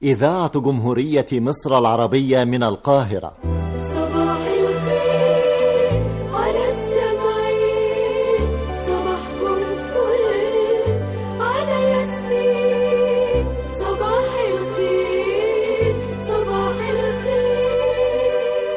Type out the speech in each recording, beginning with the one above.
إذاعة جمهورية مصر العربية من القاهرة صباح الخير على السمعين صباحكم فل على ياسمين صباح الخير صباح الخير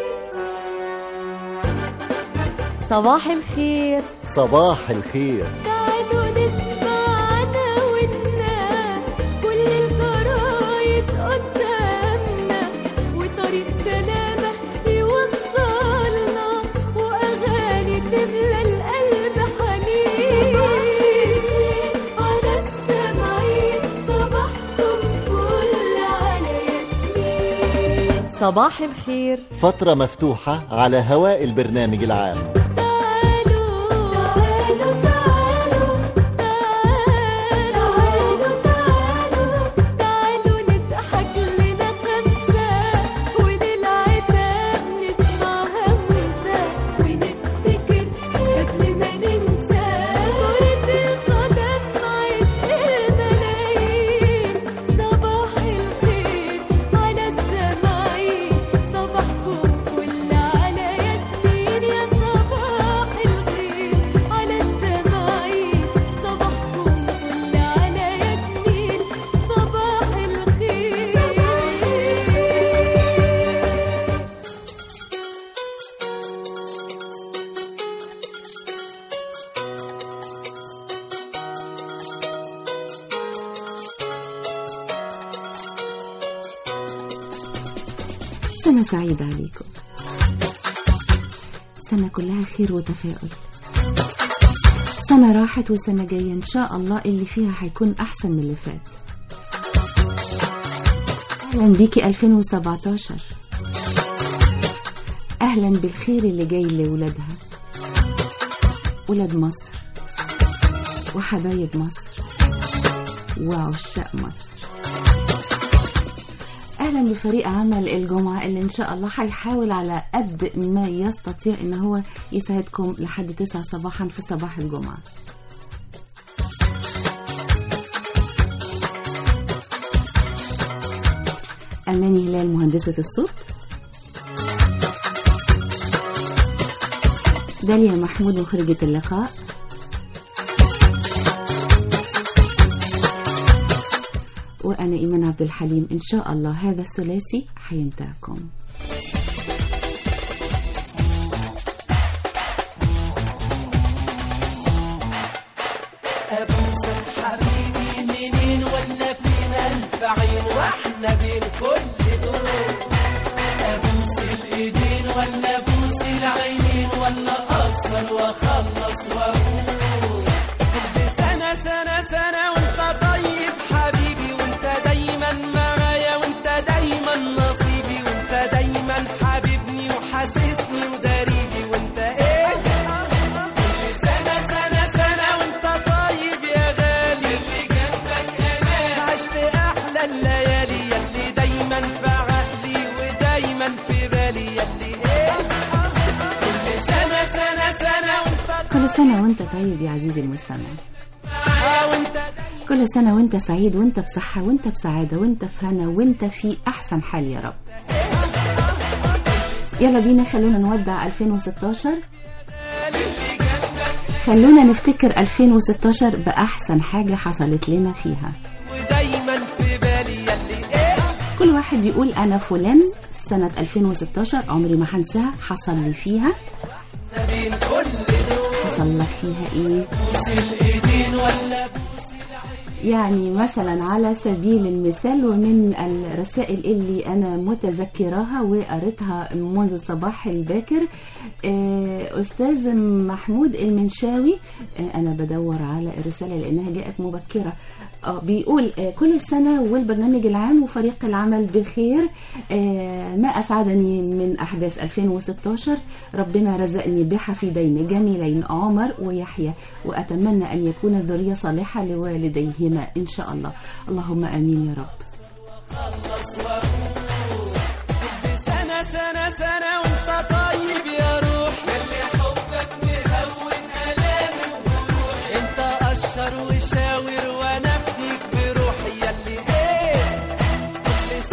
صباح الخير صباح الخير تعالوا نسمع دعوتنا كل الجرايد قدامنا وطريق سلامة يوصلنا وأغاني تملى القلب حنين على السمعين صباحكم فل على ياسمين صباح الخير فترة مفتوحة على هواء البرنامج العام تعالوا تعالوا تعالوا تعالوا تعالوا تعالوا نضحك لنا خمسة وللعتاب نسمع همسة ونفتكر قبل ما ننسى كرة القدم عشق الملايين صباح الخير على السماعين صباحكم كل على ياسمين يا صباح الخير على السماعين صباحكم كل على ياسمين صباح الخير سنة سعيدة عليكم سنة كلها خير وتفاؤل سنة راحت وسنة جاية إن شاء الله اللي فيها هيكون أحسن من اللي فات أهلا بيكي 2017 أهلا بالخير اللي جاي لولادها ولاد مصر وحبايب مصر وعشاق مصر اهلا بفريق عمل الجمعه اللي ان شاء الله هيحاول على قد ما يستطيع ان هو يساعدكم لحد 9 صباحا في صباح الجمعه اماني هلال مهندسه الصوت داليا محمود مخرجه اللقاء وأنا إيمان عبد الحليم إن شاء الله هذا الثلاثي حيمتعكم ابوسك حبيبي منين ولا فينا الف عين واحنا بين كل دول ابوس الايدين ولا ابوس العينين ولا اقصر واخلص واقول كل سنه سنه سنه وانت طيب حبيبي وانت دايما معايا وانت دايما نصيبي وانت دايما حبيبني وحاسسني وداريبي وانت ايه كل سنة سنة سنة وانت طيب يا غالي اللي جنبك انا عشت احلى الليالي يلي دايما في عقلي ودايما في بالي يلي ايه كل سنة سنة سنة وانت كل سنة وأنت طيب يا عزيزي المستمع طيب وانت كل سنة وأنت سعيد وأنت بصحة وأنت بسعادة وأنت في هنا وأنت في أحسن حال يا رب يلا بينا خلونا نودع 2016 خلونا نفتكر 2016 بأحسن حاجة حصلت لنا فيها ودايما في بالي يلي ايه كل واحد يقول أنا فلان سنة 2016 عمري ما هنساها حصل لي فيها بين كل دول حصل لك فيها إيه بوس الايدين ولا يعني مثلا على سبيل المثال ومن الرسائل اللي أنا متذكراها وقريتها منذ الصباح الباكر آه، أستاذ محمود المنشاوي آه، أنا بدور على الرسالة لأنها جاءت مبكرة آه، بيقول آه، كل سنة والبرنامج العام وفريق العمل بخير آه، ما أسعدني من أحداث 2016 ربنا رزقني بحفيدين جميلين عمر ويحيى وأتمنى أن يكون الذرية صالحة لوالديهما إن شاء الله اللهم آمين يا رب خلص واقول كل سنة سنة سنة وانت طيب يا روح يلي حبك مهون ألامي وجروحي انت قشر وشاور وانا افديك بروحي يلي ايه كل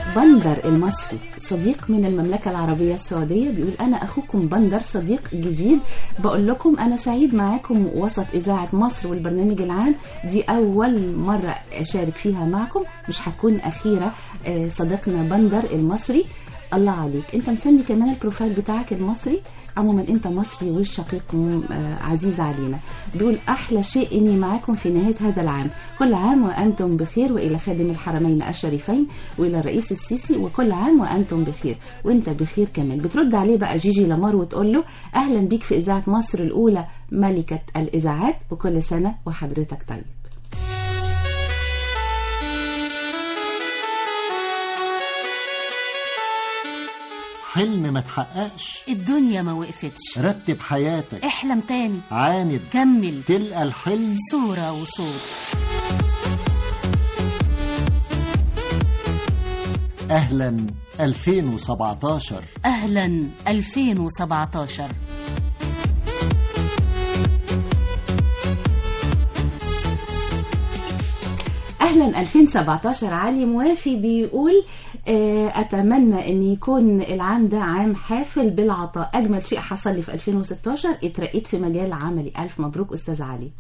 بندر المصري صديق من المملكة العربية السعودية بيقول أنا أخوكم بندر صديق جديد بقول لكم أنا سعيد معاكم وسط إذاعة مصر والبرنامج العام دي أول مرة أشارك فيها معكم مش هتكون أخيرة آه، صديقنا بندر المصري الله عليك انت مسمي كمان البروفايل بتاعك المصري عموما انت مصري والشقيق م- آه، عزيز علينا بيقول احلى شيء اني معاكم في نهايه هذا العام كل عام وانتم بخير والى خادم الحرمين الشريفين والى الرئيس السيسي وكل عام وانتم بخير وانت بخير كمان بترد عليه بقى جيجي لامار وتقول له اهلا بيك في اذاعه مصر الاولى ملكه الاذاعات وكل سنه وحضرتك طيب حلم ما تحققش الدنيا ما وقفتش رتب حياتك احلم تاني عاند كمل تلقى الحلم صورة وصوت أهلا 2017 أهلا 2017 اهلا 2017 علي موافي بيقول آه، اتمنى ان يكون العام ده عام حافل بالعطاء اجمل شيء حصل لي في 2016 اترقيت في مجال عملي الف مبروك استاذ علي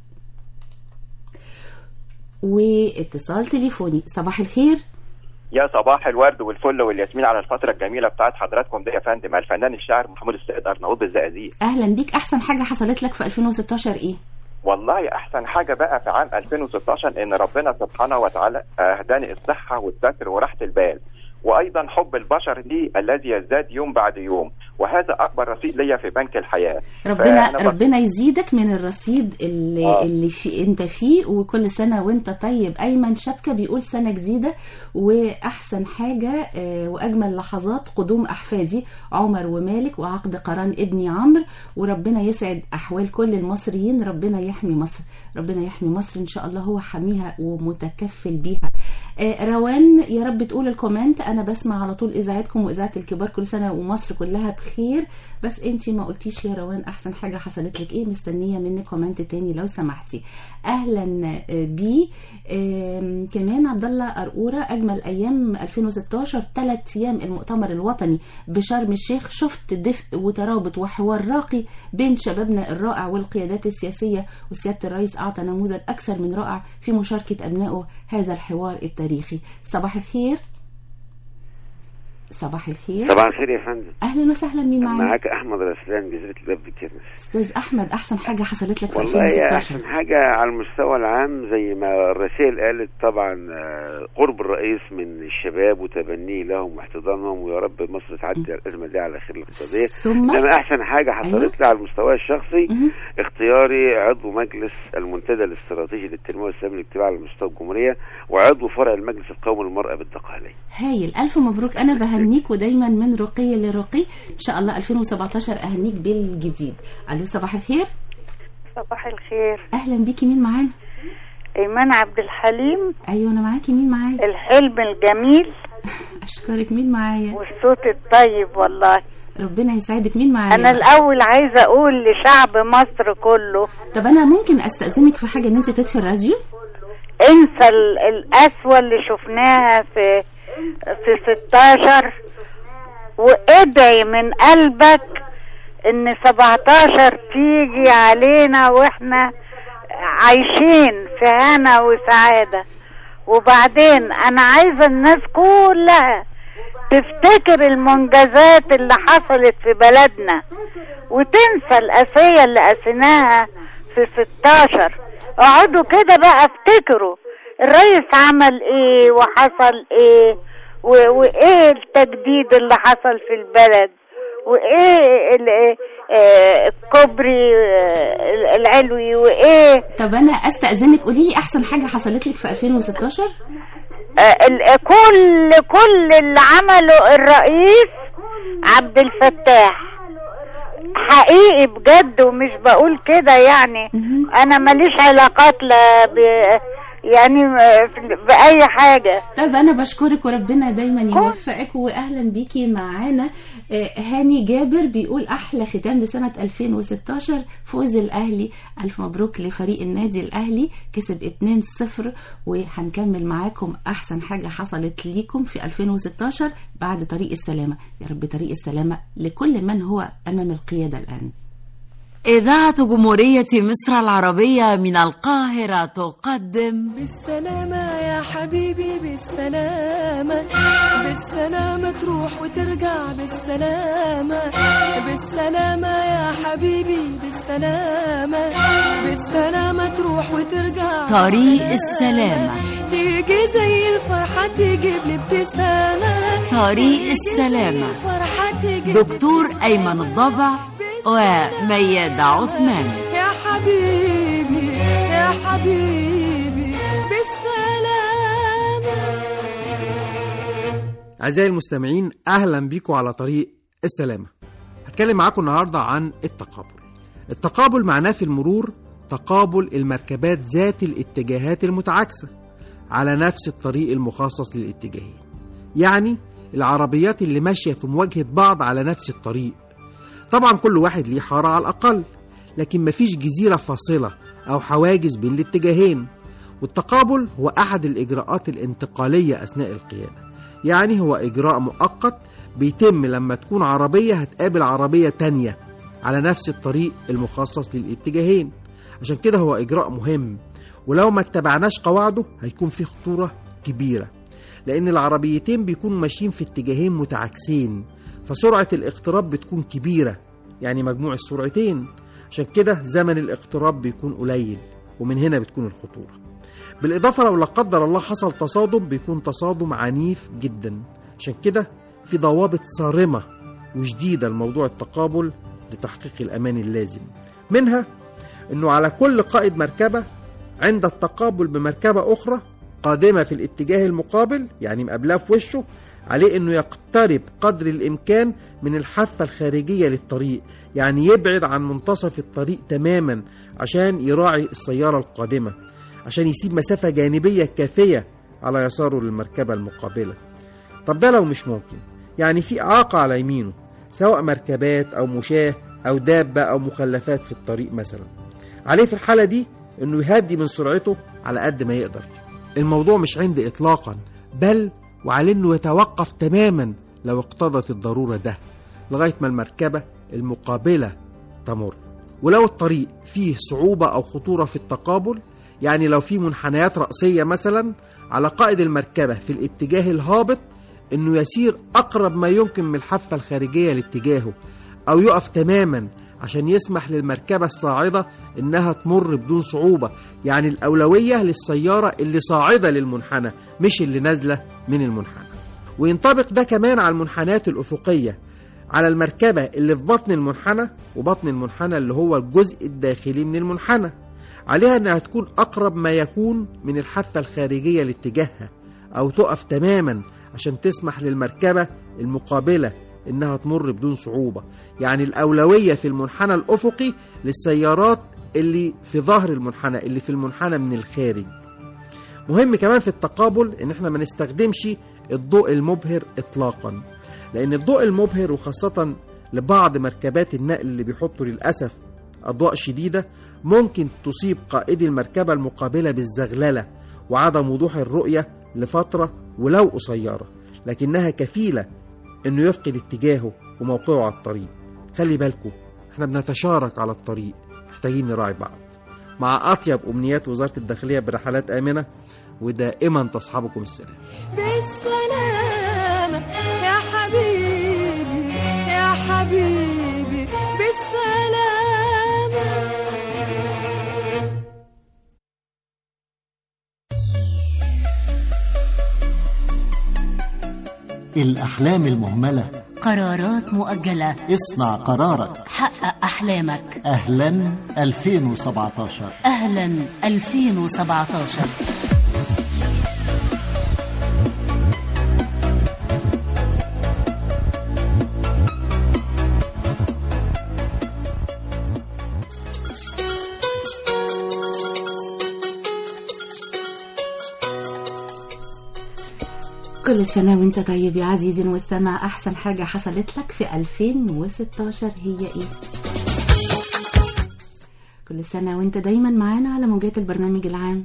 واتصال تليفوني صباح الخير يا صباح الورد والفل والياسمين على الفترة الجميلة بتاعت حضراتكم دي يا فندم الفنان الشاعر محمود السيد أرناؤوط بالزقازيق اهلا بيك احسن حاجه حصلت لك في 2016 ايه والله أحسن حاجة بقى في عام 2016 إن ربنا سبحانه وتعالى أهداني الصحة والستر وراحة البال وأيضا حب البشر لي الذي يزداد يوم بعد يوم وهذا أكبر رصيد ليا في بنك الحياة ربنا فأنا بق- ربنا يزيدك من الرصيد اللي آه. اللي في انت فيه وكل سنه وانت طيب ايمن شبكه بيقول سنه جديده واحسن حاجه آه، واجمل لحظات قدوم احفادي عمر ومالك وعقد قران ابني عمرو وربنا يسعد احوال كل المصريين ربنا يحمي مصر ربنا يحمي مصر ان شاء الله هو حاميها ومتكفل بيها آه، روان يا رب تقول الكومنت انا بسمع على طول اذاعتكم واذاعه الكبار كل سنه ومصر كلها بخير بس انتي ما قلتيش يا روان احسن حاجه حصلت لك ايه مستنيه منك كومنت تاني لو سمحتي اهلا آه، بي آم، كمان عبد الله قرقوره اجمل ايام 2016 ثلاث ايام المؤتمر الوطني بشرم الشيخ شفت دفء وترابط وحوار راقي بين شبابنا الرائع والقيادات السياسيه وسياده الرئيس اعطى نموذج اكثر من رائع في مشاركه ابنائه هذا الحوار التاريخي صباح الخير صباح الخير صباح الخير يا فندم اهلا وسهلا مين معانا معاك احمد رسلان جزيره الباب بكنس استاذ احمد احسن حاجه حصلت لك في والله يا 2016 احسن حاجه على المستوى العام زي ما الرسائل قالت طبعا آه، قرب الرئيس من الشباب وتبنيه لهم واحتضانهم ويا رب مصر تعدي الازمه دي على خير الاقتصاديه ثم انما احسن حاجه حصلت لي على المستوى الشخصي مهم. اختياري عضو مجلس المنتدى الاستراتيجي للتنميه والسلام الاجتماعي على مستوى الجمهوريه وعضو فرع المجلس القومي للمراه بالدقهليه هايل الف مبروك انا بهنيك ودايما من رقي لرقي ان شاء الله 2017 اهنيك بالجديد الو صباح الخير صباح الخير اهلا بيكي مين معانا ايمان عبد الحليم ايوه انا معاكي مين معايا الحلم الجميل اشكرك مين معايا والصوت الطيب والله ربنا يسعدك مين معايا انا الاول عايزه اقول لشعب مصر كله طب انا ممكن استاذنك في حاجه ان انت تطفي الراديو انسى ال- القسوه اللي شفناها في في 16 وادعي من قلبك ان 17 تيجي علينا واحنا عايشين في هنا وسعاده وبعدين انا عايزه الناس كلها تفتكر المنجزات اللي حصلت في بلدنا وتنسى القاسية اللي قاسيناها في 16 اقعدوا كده بقى افتكروا الرئيس عمل ايه وحصل ايه و- وايه التجديد اللي حصل في البلد وايه ال- آه، الكوبري آه، العلوي وايه طب انا استاذنك قولي لي احسن حاجه حصلت لك في 2016 آه، ال- كل كل اللي عمله الرئيس عبد الفتاح حقيقي بجد ومش بقول كده يعني مهم. انا ماليش علاقات لا ب يعني م- في- بأي حاجة طيب انا بشكرك وربنا دايما يوفقك واهلا بيكي معانا آه، هاني جابر بيقول احلى ختام لسنه 2016 فوز الاهلي الف مبروك لفريق النادي الاهلي كسب 2-0 وهنكمل معاكم احسن حاجه حصلت ليكم في 2016 بعد طريق السلامه يا رب طريق السلامه لكل من هو امام القياده الان إذاعة جمهورية مصر العربية من القاهرة تقدم بالسلامة يا حبيبي بالسلامة بالسلامة تروح وترجع بالسلامة بالسلامة يا حبيبي بالسلامة بالسلامة تروح وترجع طريق بالسلامة. السلامة. تيجي زي الفرحة تجيب لي ابتسامة طريق السلامة. الفرحة تجيب دكتور أيمن الضبع وميادة عثمان يا حبيبي يا حبيبي بالسلامة أعزائي المستمعين أهلا بيكم على طريق السلامة هتكلم معاكم النهاردة عن التقابل التقابل معناه في المرور تقابل المركبات ذات الاتجاهات المتعاكسة على نفس الطريق المخصص للاتجاهين يعني العربيات اللي ماشية في مواجهة بعض على نفس الطريق طبعا كل واحد ليه حارة على الأقل لكن مفيش جزيرة فاصلة أو حواجز بين الاتجاهين والتقابل هو أحد الإجراءات الانتقالية أثناء القيادة يعني هو إجراء مؤقت بيتم لما تكون عربية هتقابل عربية تانية على نفس الطريق المخصص للاتجاهين عشان كده هو إجراء مهم ولو ما اتبعناش قواعده هيكون في خطورة كبيرة لأن العربيتين بيكونوا ماشيين في اتجاهين متعاكسين فسرعة الاقتراب بتكون كبيرة يعني مجموع السرعتين عشان كده زمن الاقتراب بيكون قليل ومن هنا بتكون الخطورة بالإضافة لو لا قدر الله حصل تصادم بيكون تصادم عنيف جدا عشان كده في ضوابط صارمة وشديدة لموضوع التقابل لتحقيق الأمان اللازم منها أنه على كل قائد مركبة عند التقابل بمركبة أخرى قادمة في الاتجاه المقابل يعني مقابلاه في وشه عليه انه يقترب قدر الامكان من الحافه الخارجيه للطريق يعني يبعد عن منتصف الطريق تماما عشان يراعي السياره القادمه عشان يسيب مسافه جانبيه كافيه على يساره للمركبه المقابله طب ده لو مش ممكن يعني في اعاقه على يمينه سواء مركبات او مشاه او دابه او مخلفات في الطريق مثلا عليه في الحاله دي انه يهدي من سرعته على قد ما يقدر الموضوع مش عندي اطلاقا بل وعليه انه يتوقف تماما لو اقتضت الضروره ده لغايه ما المركبه المقابله تمر ولو الطريق فيه صعوبه او خطوره في التقابل يعني لو في منحنيات رأسية مثلا على قائد المركبة في الاتجاه الهابط انه يسير اقرب ما يمكن من الحافة الخارجية لاتجاهه او يقف تماما عشان يسمح للمركبة الصاعدة انها تمر بدون صعوبة يعني الاولوية للسيارة اللي صاعدة للمنحنى مش اللي نازلة من المنحنى وينطبق ده كمان على المنحنيات الافقية على المركبة اللي في بطن المنحنى وبطن المنحنى اللي هو الجزء الداخلي من المنحنى عليها انها تكون اقرب ما يكون من الحافة الخارجية لاتجاهها او تقف تماما عشان تسمح للمركبة المقابلة انها تمر بدون صعوبة يعني الاولوية في المنحنى الافقي للسيارات اللي في ظهر المنحنى اللي في المنحنى من الخارج مهم كمان في التقابل ان احنا ما نستخدمش الضوء المبهر اطلاقا لان الضوء المبهر وخاصة لبعض مركبات النقل اللي بيحطوا للأسف أضواء شديدة ممكن تصيب قائدي المركبة المقابلة بالزغللة وعدم وضوح الرؤية لفترة ولو قصيرة لكنها كفيلة انه يفقد اتجاهه وموقعه على الطريق خلي بالكم احنا بنتشارك على الطريق محتاجين نراعي بعض مع اطيب امنيات وزاره الداخليه برحلات امنه ودائما تصحبكم السلام بالسلامة يا حبيبي يا حبيبي بالسلامة الأحلام المهملة قرارات مؤجلة اصنع قرارك حقق أحلامك أهلا 2017 أهلا 2017 كل سنة وانت طيب يا عزيزي المستمع أحسن حاجة حصلت لك في 2016 هي إيه؟ كل سنة وانت دايما معانا على موجات البرنامج العام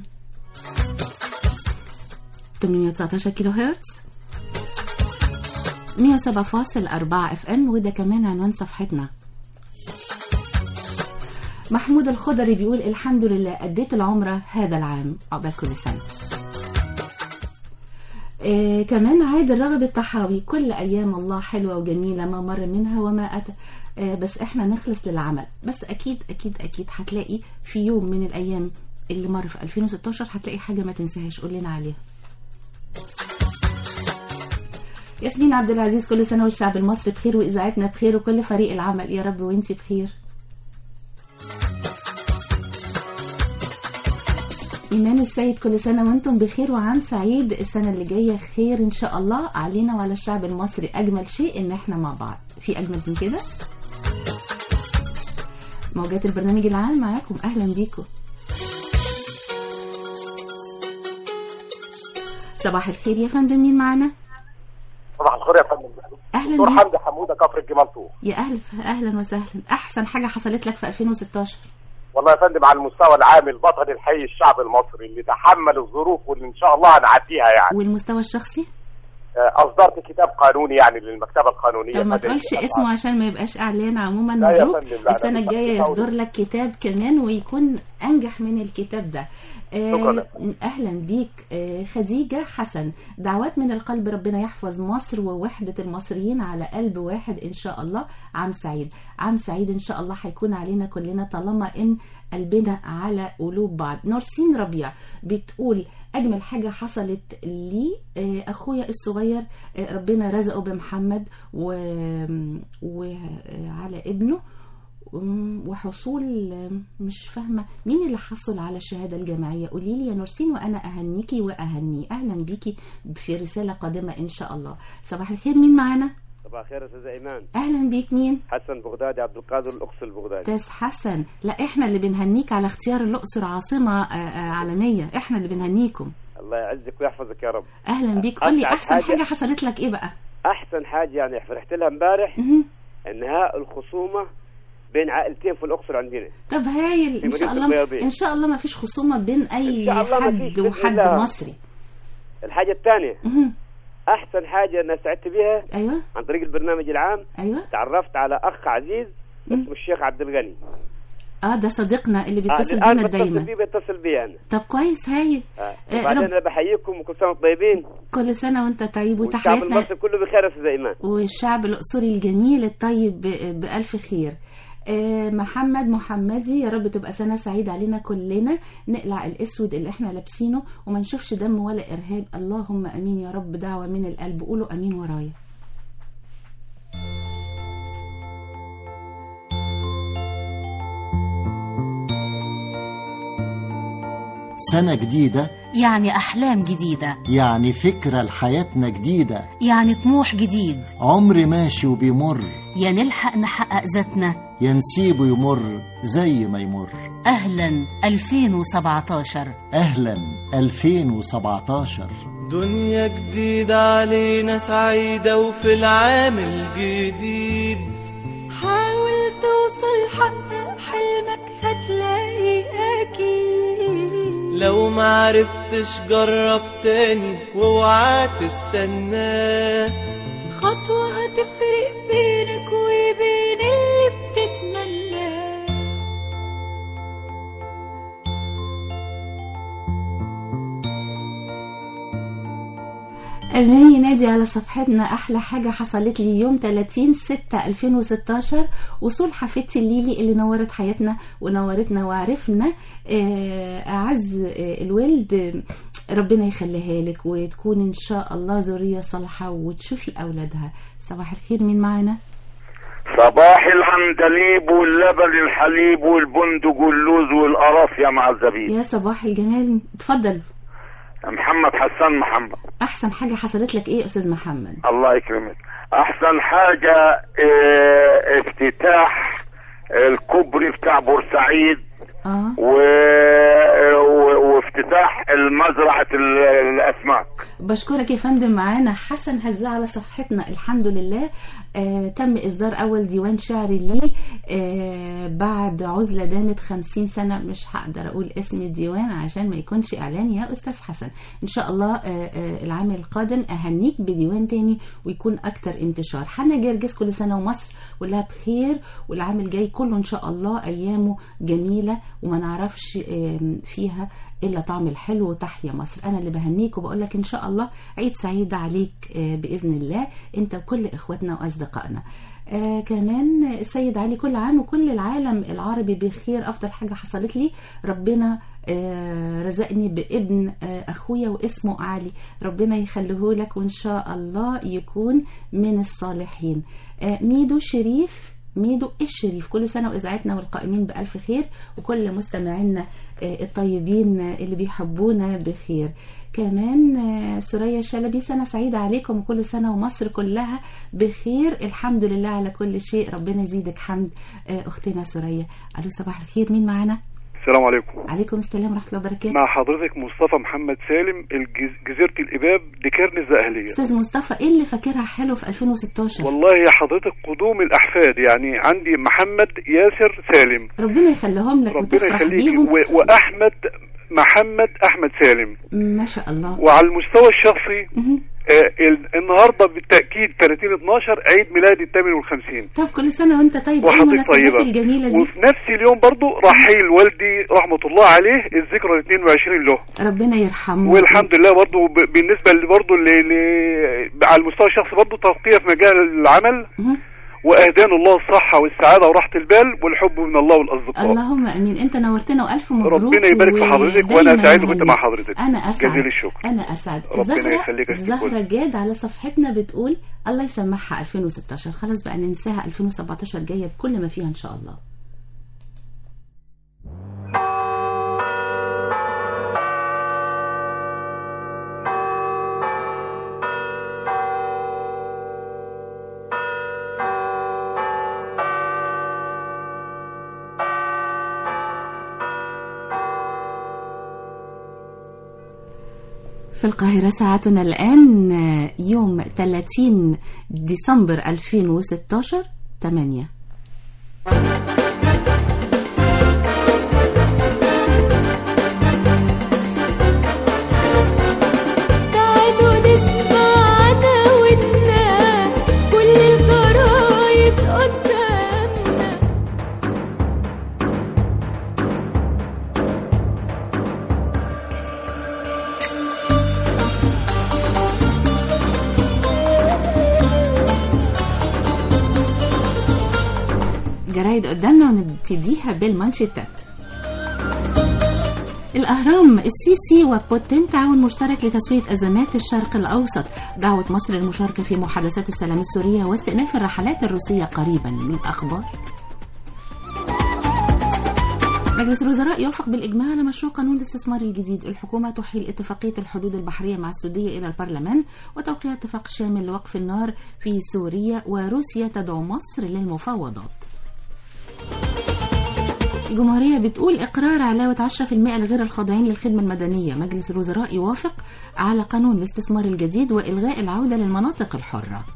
819 كيلو هرتز 107.4 اف ام وده كمان عنوان صفحتنا محمود الخضري بيقول الحمد لله أديت العمرة هذا العام عقبال كل سنة آه كمان عادل رغب الطحاوي كل أيام الله حلوة وجميلة ما مر منها وما أتى آه بس احنا نخلص للعمل بس أكيد أكيد أكيد هتلاقي في يوم من الأيام اللي مر في 2016 هتلاقي حاجة ما تنساهاش قول لنا عليها ياسمين عبد العزيز كل سنة والشعب المصري بخير وإذاعتنا بخير وكل فريق العمل يا رب وانتي بخير إيمان السيد كل سنة وانتم بخير وعام سعيد السنة اللي جاية خير إن شاء الله علينا وعلى الشعب المصري أجمل شيء إن احنا مع بعض في أجمل من كده موجات البرنامج العام معاكم أهلا بيكم صباح الخير يا فندم مين معانا صباح الخير يا فندم أهلا دكتور بيك. حمدي حموده كفر الجمال طول يا ألف أهلا وسهلا أحسن حاجة حصلت لك في 2016 والله يا فندم على المستوى العام البطل الحي الشعب المصري اللي تحمل الظروف واللي ان شاء الله هنعديها يعني والمستوى الشخصي آه، اصدرت كتاب قانوني يعني للمكتبه القانونيه طب ما فدي- تقولش اسمه عشان ما يبقاش اعلان عموما لا يا مبروك فندم، لا، لا، السنه مش الجايه هتحاول. يصدر لك كتاب كمان ويكون انجح من الكتاب ده شكراً. آه اهلا بيك آه خديجه حسن دعوات من القلب ربنا يحفظ مصر ووحده المصريين على قلب واحد ان شاء الله عام سعيد عام سعيد ان شاء الله هيكون علينا كلنا طالما ان قلبنا على قلوب بعض نورسين ربيع بتقول اجمل حاجه حصلت لي آه، اخويا الصغير آه، ربنا رزقه بمحمد و... وعلى ابنه وم- وحصول مش فاهمه مين اللي حصل على الشهاده الجامعيه قولي لي يا نورسين وانا اهنيكي واهنيه اهلا بيكي في رساله قادمه ان شاء الله صباح الخير مين معانا صباح الخير يا استاذ ايمان اهلا بيك مين حسن بغدادي عبد القادر الاقصى البغدادي استاذ حسن لا احنا اللي بنهنيك على اختيار الاقصر عاصمه آه، آه، عالميه احنا اللي بنهنيكم الله يعزك ويحفظك يا رب اهلا بيك قول لي أسعد احسن حاجة- حاجه حصلت لك ايه بقى احسن حاجه يعني فرحت لها امبارح انهاء الخصومه بين عائلتين في الاقصر عندنا طب هايل في ان شاء مدينة الله البياضية. ان شاء الله ما فيش خصومه بين اي إن شاء الله ما حد فيش بإذن وحد الله. مصري الحاجه الثانيه مهم. احسن حاجه انا سعدت بيها ايوه عن طريق البرنامج العام ايوه تعرفت على اخ عزيز اسمه الشيخ عبد الغني اه ده صديقنا اللي آه، بيتصل الان بينا بتصل دايما بيه بيتصل بي انا طب كويس هايل آه. آه، وبعدين رب- انا بحييكم وكل سنه وانتم طيبين كل سنه وانت طيب والشعب وتحياتنا المصري كله بخير يا استاذ ايمان والشعب الأقصري الجميل الطيب ب- بألف خير آه، محمد محمدي يا رب تبقى سنة سعيدة علينا كلنا نقلع الأسود اللي احنا لابسينه وما نشوفش دم ولا إرهاب اللهم أمين يا رب دعوة من القلب قولوا أمين ورايا سنة جديدة يعني أحلام جديدة يعني فكرة لحياتنا جديدة يعني طموح جديد عمر ماشي وبيمر يا نلحق نحقق ذاتنا يا نسيبه يمر زي ما يمر أهلا 2017 أهلا 2017 دنيا جديدة علينا سعيدة وفي العام الجديد حاول توصل حقق حلمك هتلاقي أكيد لو معرفتش جرب تاني واوعى تستناه خطوة هتفرق بينك وبين اللي بتتمناه ألماني نادي على صفحتنا أحلى حاجة حصلت لي يوم 30 6 2016 وصول حفيدتي الليلي اللي نورت حياتنا ونورتنا وعرفنا آه، أعز آه، الولد آه، ربنا يخليها لك وتكون إن شاء الله ذرية صالحة وتشوفي أولادها صباح الخير مين معانا؟ صباح العندليب واللبن الحليب والبندق واللوز والقرافية مع الزبيب يا صباح الجمال اتفضل محمد حسان محمد أحسن حاجة حصلت لك إيه يا أستاذ محمد؟ الله يكرمك احسن حاجة اه افتتاح الكوبري بتاع بورسعيد اه و... و... وافتتاح المزرعة ال- الأسماك بشكرك يا فندم معانا حسن هزاع على صفحتنا الحمد لله آه تم إصدار أول ديوان شعري ليه آه بعد عزلة دامت خمسين سنة مش هقدر أقول اسم الديوان عشان ما يكونش إعلان يا أستاذ حسن إن شاء الله آه آه العام القادم أهنيك بديوان تاني ويكون أكتر انتشار حنا جرجس كل سنة ومصر كلها بخير والعام الجاي كله إن شاء الله أيامه جميلة وما نعرفش آم، فيها الا طعم الحلو وتحيا مصر انا اللي بهنيك وبقول لك ان شاء الله عيد سعيد عليك آه، باذن الله انت وكل اخواتنا واصدقائنا آه كمان السيد علي كل عام وكل العالم العربي بخير افضل حاجه حصلت لي ربنا آه رزقني بابن آه اخويا واسمه علي ربنا يخليه لك وان شاء الله يكون من الصالحين آه ميدو شريف ميدو الشريف كل سنة وإذاعتنا والقائمين بألف خير وكل مستمعينا آه، الطيبين آه، اللي بيحبونا بخير كمان آه، سوريا الشلبي سنة سعيدة عليكم وكل سنة ومصر كلها بخير الحمد لله على كل شيء ربنا يزيدك حمد آه، أختنا سوريا ألو صباح الخير مين معانا السلام عليكم عليكم السلام ورحمة الله وبركاته مع حضرتك مصطفى محمد سالم الجز- جزيرة الإباب دكرن الزقهلية أستاذ مصطفى إيه اللي فاكرها حلو في 2016 والله يا حضرتك قدوم الأحفاد يعني عندي محمد ياسر سالم ربنا يخليهم لك ربنا وتفرح يخليك بيهم و- وأحمد محمد أحمد سالم ما شاء الله وعلى المستوى الشخصي آه ال- النهارده بالتأكيد 30 12 عيد ميلادي الثامن والخمسين طب كل سنة وانت طيب ايه وحضرتك المناسبات طيبة الجميلة دي وفي نفس اليوم برضو رحيل والدي رحمة الله عليه الذكرى ال 22 له ربنا يرحمه والحمد لله برضو ب- بالنسبة اللي برضو اللي اللي على المستوى الشخصي برضو ترقية في مجال العمل وأهدان الله الصحة والسعادة وراحة البال والحب من الله والأصدقاء اللهم امين انت نورتنا والف مبروك ربنا يبارك في حضرتك ودايماً وأنا سعيد كنت مهنيك. مع حضرتك انا اسعد جزيل الشكر انا اسعد ربنا زهرة يخليك يا ست زهرة الكل. جاد على صفحتنا بتقول الله يسمحها 2016 خلاص بقى ننساها 2017 جاية بكل ما فيها ان شاء الله في القاهرة ساعتنا الآن آه، يوم 30 ديسمبر 2016 8 تعالوا نسمع عناويننا كل الجرايد قدامنا جرايد قدامنا ونبتديها بالمانشيتات الأهرام السيسي وبوتين تعاون مشترك لتسوية أزمات الشرق الأوسط دعوة مصر للمشاركة في محادثات السلام السورية واستئناف الرحلات الروسية قريبا من أخبار مجلس الوزراء يوافق بالإجماع على مشروع قانون الاستثمار الجديد الحكومة تحيل اتفاقية الحدود البحرية مع السعودية إلى البرلمان وتوقيع اتفاق شامل لوقف النار في سوريا وروسيا تدعو مصر للمفاوضات الجمهورية بتقول إقرار علاوة 10% لغير الخاضعين للخدمة المدنية مجلس الوزراء يوافق على قانون الاستثمار الجديد وإلغاء العودة للمناطق الحرة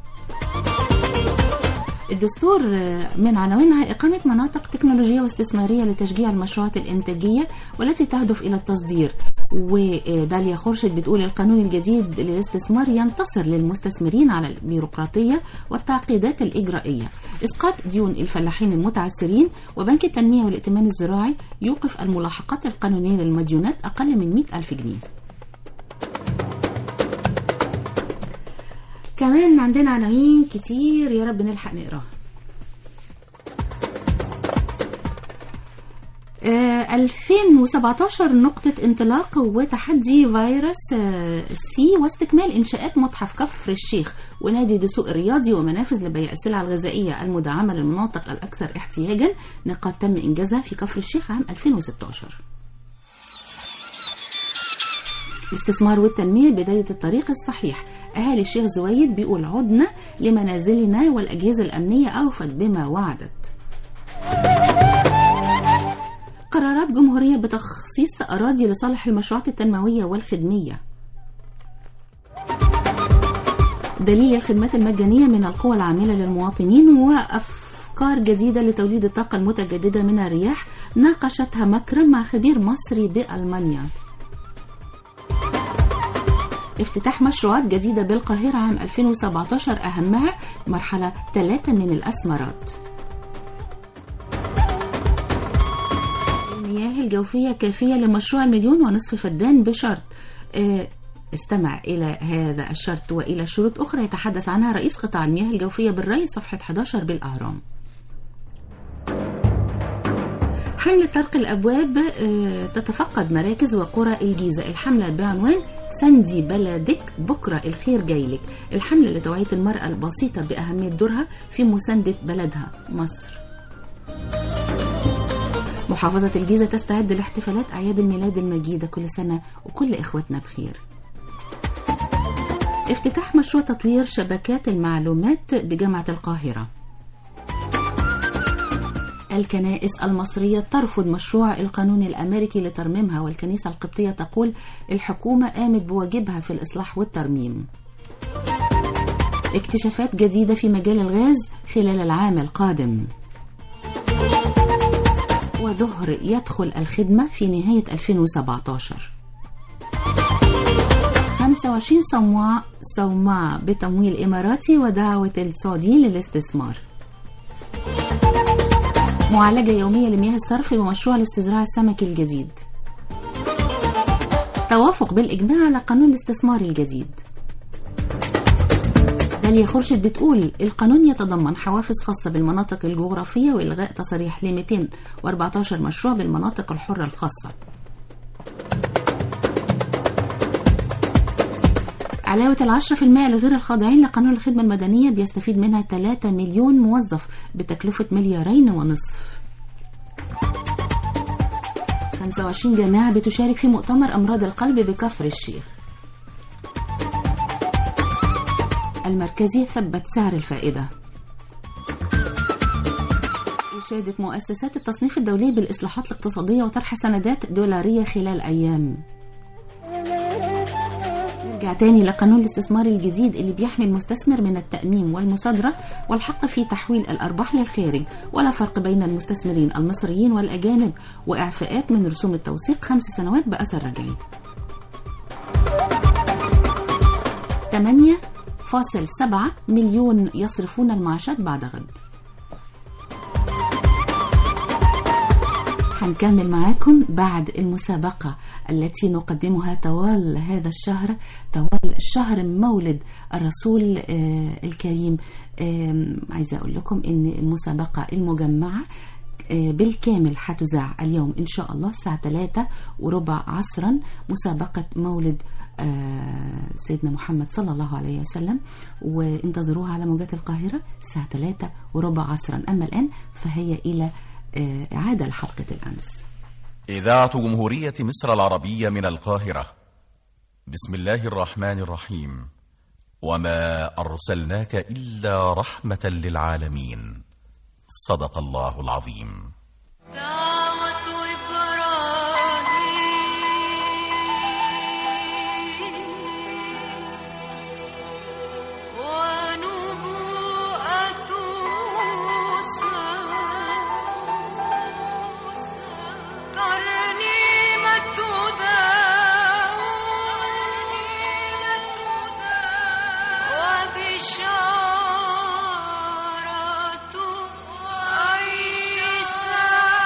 الدستور من عناوينها إقامة مناطق تكنولوجية واستثمارية لتشجيع المشروعات الإنتاجية والتي تهدف إلى التصدير وداليا خورشيد بتقول القانون الجديد للاستثمار ينتصر للمستثمرين على البيروقراطية والتعقيدات الإجرائية إسقاط ديون الفلاحين المتعثرين وبنك التنمية والائتمان الزراعي يوقف الملاحقات القانونية للمديونات أقل من 100 ألف جنيه كمان عندنا عناوين كتير يا رب نلحق نقراها آه، 2017 نقطة انطلاق وتحدي فيروس آه، سي واستكمال إنشاءات متحف كفر الشيخ ونادي دسوق الرياضي ومنافذ لبيع السلع الغذائية المدعمة للمناطق الأكثر احتياجا نقاط تم إنجازها في كفر الشيخ عام 2016 الاستثمار والتنمية بداية الطريق الصحيح أهالي الشيخ زويد بيقول عدنا لمنازلنا والأجهزة الأمنية أوفت بما وعدت قرارات جمهورية بتخصيص أراضي لصالح المشروعات التنموية والخدمية دليل الخدمات المجانية من القوى العاملة للمواطنين وأفكار جديدة لتوليد الطاقة المتجددة من الرياح ناقشتها مكرم مع خبير مصري بألمانيا افتتاح مشروعات جديدة بالقاهرة عام 2017 أهمها مرحلة ثلاثة من الأسمرات المياه الجوفية كافية لمشروع المليون ونصف فدان بشرط آه، استمع إلى هذا الشرط وإلى شروط أخرى يتحدث عنها رئيس قطاع المياه الجوفية بالري صفحة 11 بالأهرام حملة طرق الأبواب آه، تتفقد مراكز وقرى الجيزة الحملة بعنوان سندي بلدك بكرة الخير جايلك الحملة لتوعية المرأة البسيطة بأهمية دورها في مساندة بلدها مصر محافظة الجيزة تستعد لاحتفالات أعياد الميلاد المجيدة كل سنة وكل إخوتنا بخير افتتاح مشروع تطوير شبكات المعلومات بجامعة القاهرة الكنائس المصرية ترفض مشروع القانون الأمريكي لترميمها والكنيسة القبطية تقول الحكومة قامت بواجبها في الإصلاح والترميم اكتشافات جديدة في مجال الغاز خلال العام القادم وظهر يدخل الخدمة في نهاية 2017 25 صومعة صومعة بتمويل إماراتي ودعوة السعوديين للاستثمار معالجة يومية لمياه الصرف بمشروع الاستزراع السمكي الجديد توافق بالإجماع على قانون الاستثمار الجديد داليا خورشيد بتقول القانون يتضمن حوافز خاصة بالمناطق الجغرافية وإلغاء تصاريح ل 214 مشروع بالمناطق الحرة الخاصة علاوة العشرة في المائة لغير الخاضعين لقانون الخدمة المدنية بيستفيد منها 3 مليون موظف بتكلفة مليارين ونصف 25 جامعة بتشارك في مؤتمر أمراض القلب بكفر الشيخ المركزي ثبت سعر الفائدة إشادة مؤسسات التصنيف الدولي بالإصلاحات الاقتصادية وطرح سندات دولارية خلال أيام نرجع تاني لقانون الاستثمار الجديد اللي بيحمي المستثمر من التأميم والمصادرة والحق في تحويل الأرباح للخارج ولا فرق بين المستثمرين المصريين والأجانب وإعفاءات من رسوم التوثيق خمس سنوات بأثر رجعي 8.7 مليون يصرفون المعاشات بعد غد هنكمل معاكم بعد المسابقة التي نقدمها طوال هذا الشهر طوال شهر مولد الرسول آه، الكريم آم، عايزة أقول لكم إن المسابقة المجمعة آه، بالكامل هتذاع اليوم إن شاء الله الساعة 3 وربع عصرا مسابقة مولد آه، سيدنا محمد صلى الله عليه وسلم وانتظروها على موجات القاهرة الساعة 3 وربع عصرا أما الآن فهي إلى آه، إعادة لحلقة الأمس إذاعة جمهورية مصر العربية من القاهرة بسم الله الرحمن الرحيم وما أرسلناك إلا رحمة للعالمين صدق الله العظيم دعوة إبراهيم ونبوءة موسى ترنيمة داود وبشارة عيسى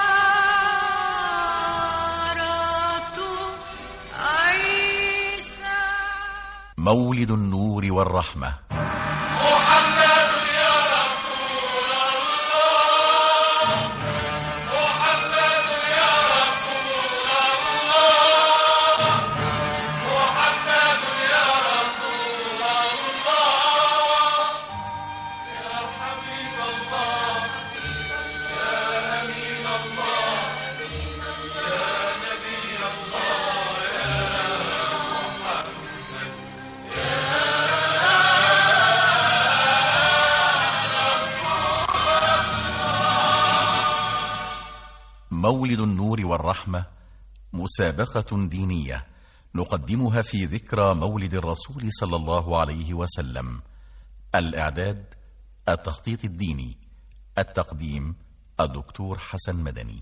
عيسى مولد النور والرحمة محمد يا رسول الله محمد يا رسول الله محمد يا رسول الله يا حبيب الله يا أمين الله يا نبي الله يا محمد مولد النور والرحمة مسابقة دينية نقدمها في ذكرى مولد الرسول صلى الله عليه وسلم الإعداد التخطيط الديني التقديم الدكتور حسن مدني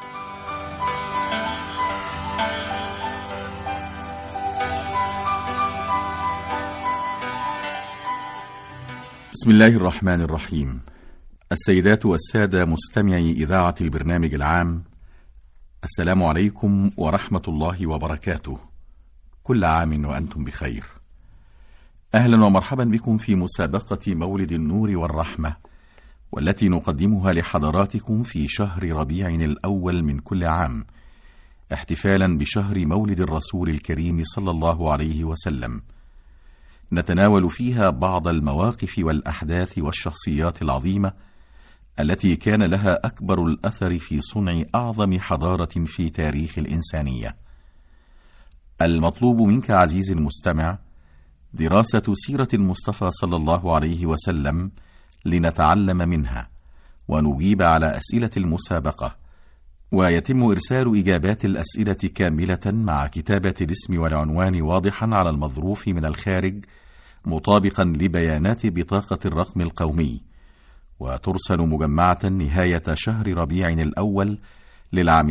بسم الله الرحمن الرحيم السيدات والسادة مستمعي إذاعة البرنامج العام السلام عليكم ورحمة الله وبركاته كل عام وأنتم بخير أهلا ومرحبا بكم في مسابقة مولد النور والرحمة والتي نقدمها لحضراتكم في شهر ربيع الأول من كل عام احتفالا بشهر مولد الرسول الكريم صلى الله عليه وسلم نتناول فيها بعض المواقف والأحداث والشخصيات العظيمة التي كان لها أكبر الأثر في صنع أعظم حضارة في تاريخ الإنسانية المطلوب منك عزيزي المستمع دراسة سيرة المصطفى صلى الله عليه وسلم لنتعلم منها ونجيب على أسئلة المسابقة ويتم إرسال إجابات الأسئلة كاملة مع كتابة الاسم والعنوان واضحا على المظروف من الخارج مطابقا لبيانات بطاقة الرقم القومي وترسل مجمعة نهاية شهر ربيع الأول للعام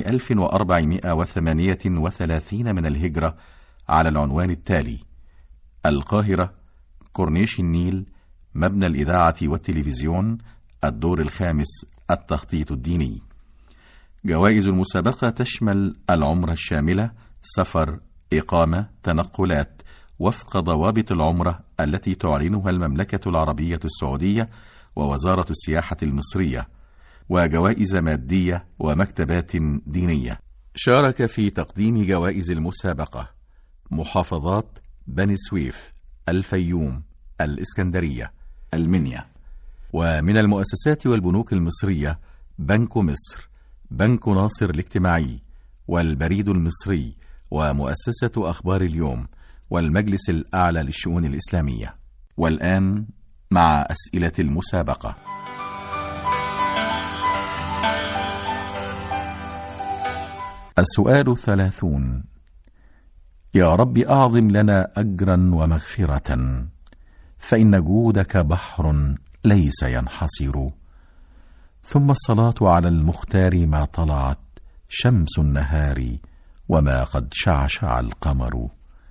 1438 من الهجرة على العنوان التالي القاهرة كورنيش النيل مبنى الإذاعة والتلفزيون الدور الخامس التخطيط الديني جوائز المسابقة تشمل العمرة الشاملة سفر إقامة تنقلات وفق ضوابط العمرة التي تعلنها المملكة العربية السعودية ووزارة السياحة المصرية وجوائز مادية ومكتبات دينية شارك في تقديم جوائز المسابقة محافظات بني سويف الفيوم الإسكندرية المنيا ومن المؤسسات والبنوك المصرية بنك مصر بنك ناصر الاجتماعي والبريد المصري ومؤسسة أخبار اليوم والمجلس الأعلى للشؤون الإسلامية والآن مع أسئلة المسابقة السؤال الثلاثون يا رب أعظم لنا أجرا ومغفرة فإن جودك بحر ليس ينحصر ثم الصلاة على المختار ما طلعت شمس النهار وما قد شعشع القمر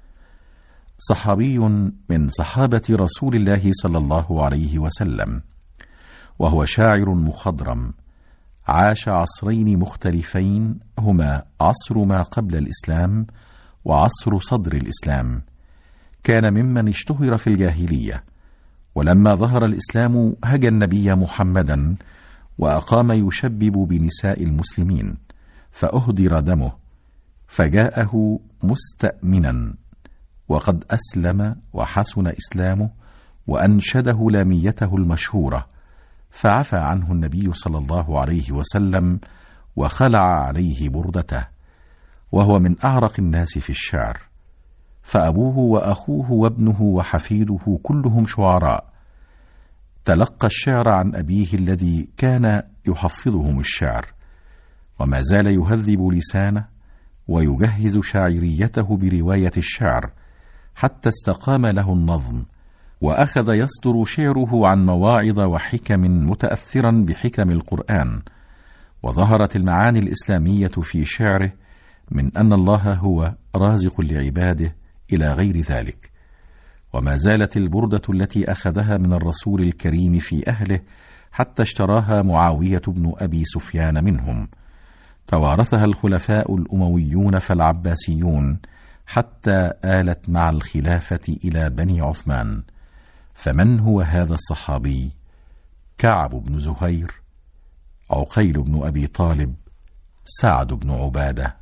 صحابي من صحابة رسول الله صلى الله عليه وسلم وهو شاعر مخضرم عاش عصرين مختلفين هما عصر ما قبل الإسلام وعصر صدر الإسلام كان ممن اشتهر في الجاهلية ولما ظهر الإسلام هجى النبي محمدا وأقام يشبب بنساء المسلمين فأهدر دمه فجاءه مستأمنا وقد أسلم وحسن إسلامه وأنشده لاميته المشهورة فعفى عنه النبي صلى الله عليه وسلم وخلع عليه بردته وهو من أعرق الناس في الشعر فأبوه وأخوه وابنه وحفيده كلهم شعراء تلقى الشعر عن أبيه الذي كان يحفظهم الشعر وما زال يهذب لسانه ويجهز شاعريته برواية الشعر حتى استقام له النظم واخذ يصدر شعره عن مواعظ وحكم متاثرا بحكم القران وظهرت المعاني الاسلاميه في شعره من ان الله هو رازق لعباده الى غير ذلك وما زالت البرده التي اخذها من الرسول الكريم في اهله حتى اشتراها معاويه بن ابي سفيان منهم توارثها الخلفاء الامويون فالعباسيون حتى آلت مع الخلافة إلى بني عثمان فمن هو هذا الصحابي كعب بن زهير عقيل بن أبي طالب سعد بن عبادة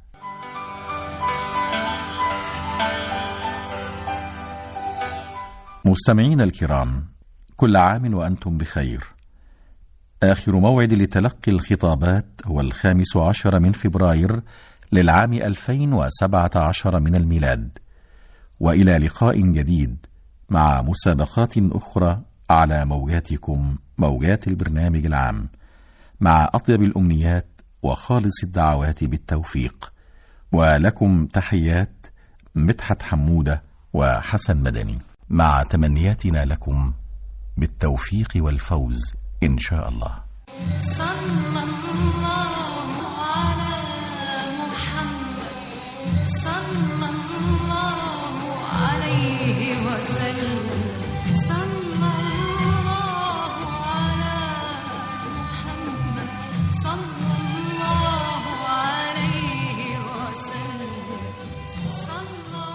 مستمعين الكرام كل عام وأنتم بخير آخر موعد لتلقي الخطابات هو الخامس عشر من فبراير للعام 2017 من الميلاد والى لقاء جديد مع مسابقات اخرى على موجاتكم موجات البرنامج العام مع اطيب الامنيات وخالص الدعوات بالتوفيق ولكم تحيات مدحت حمودة وحسن مدني مع تمنياتنا لكم بالتوفيق والفوز إن شاء الله صلى الله على محمد صلى الله عليه وسلم صلى الله على محمد صلى الله عليه وسلم صلى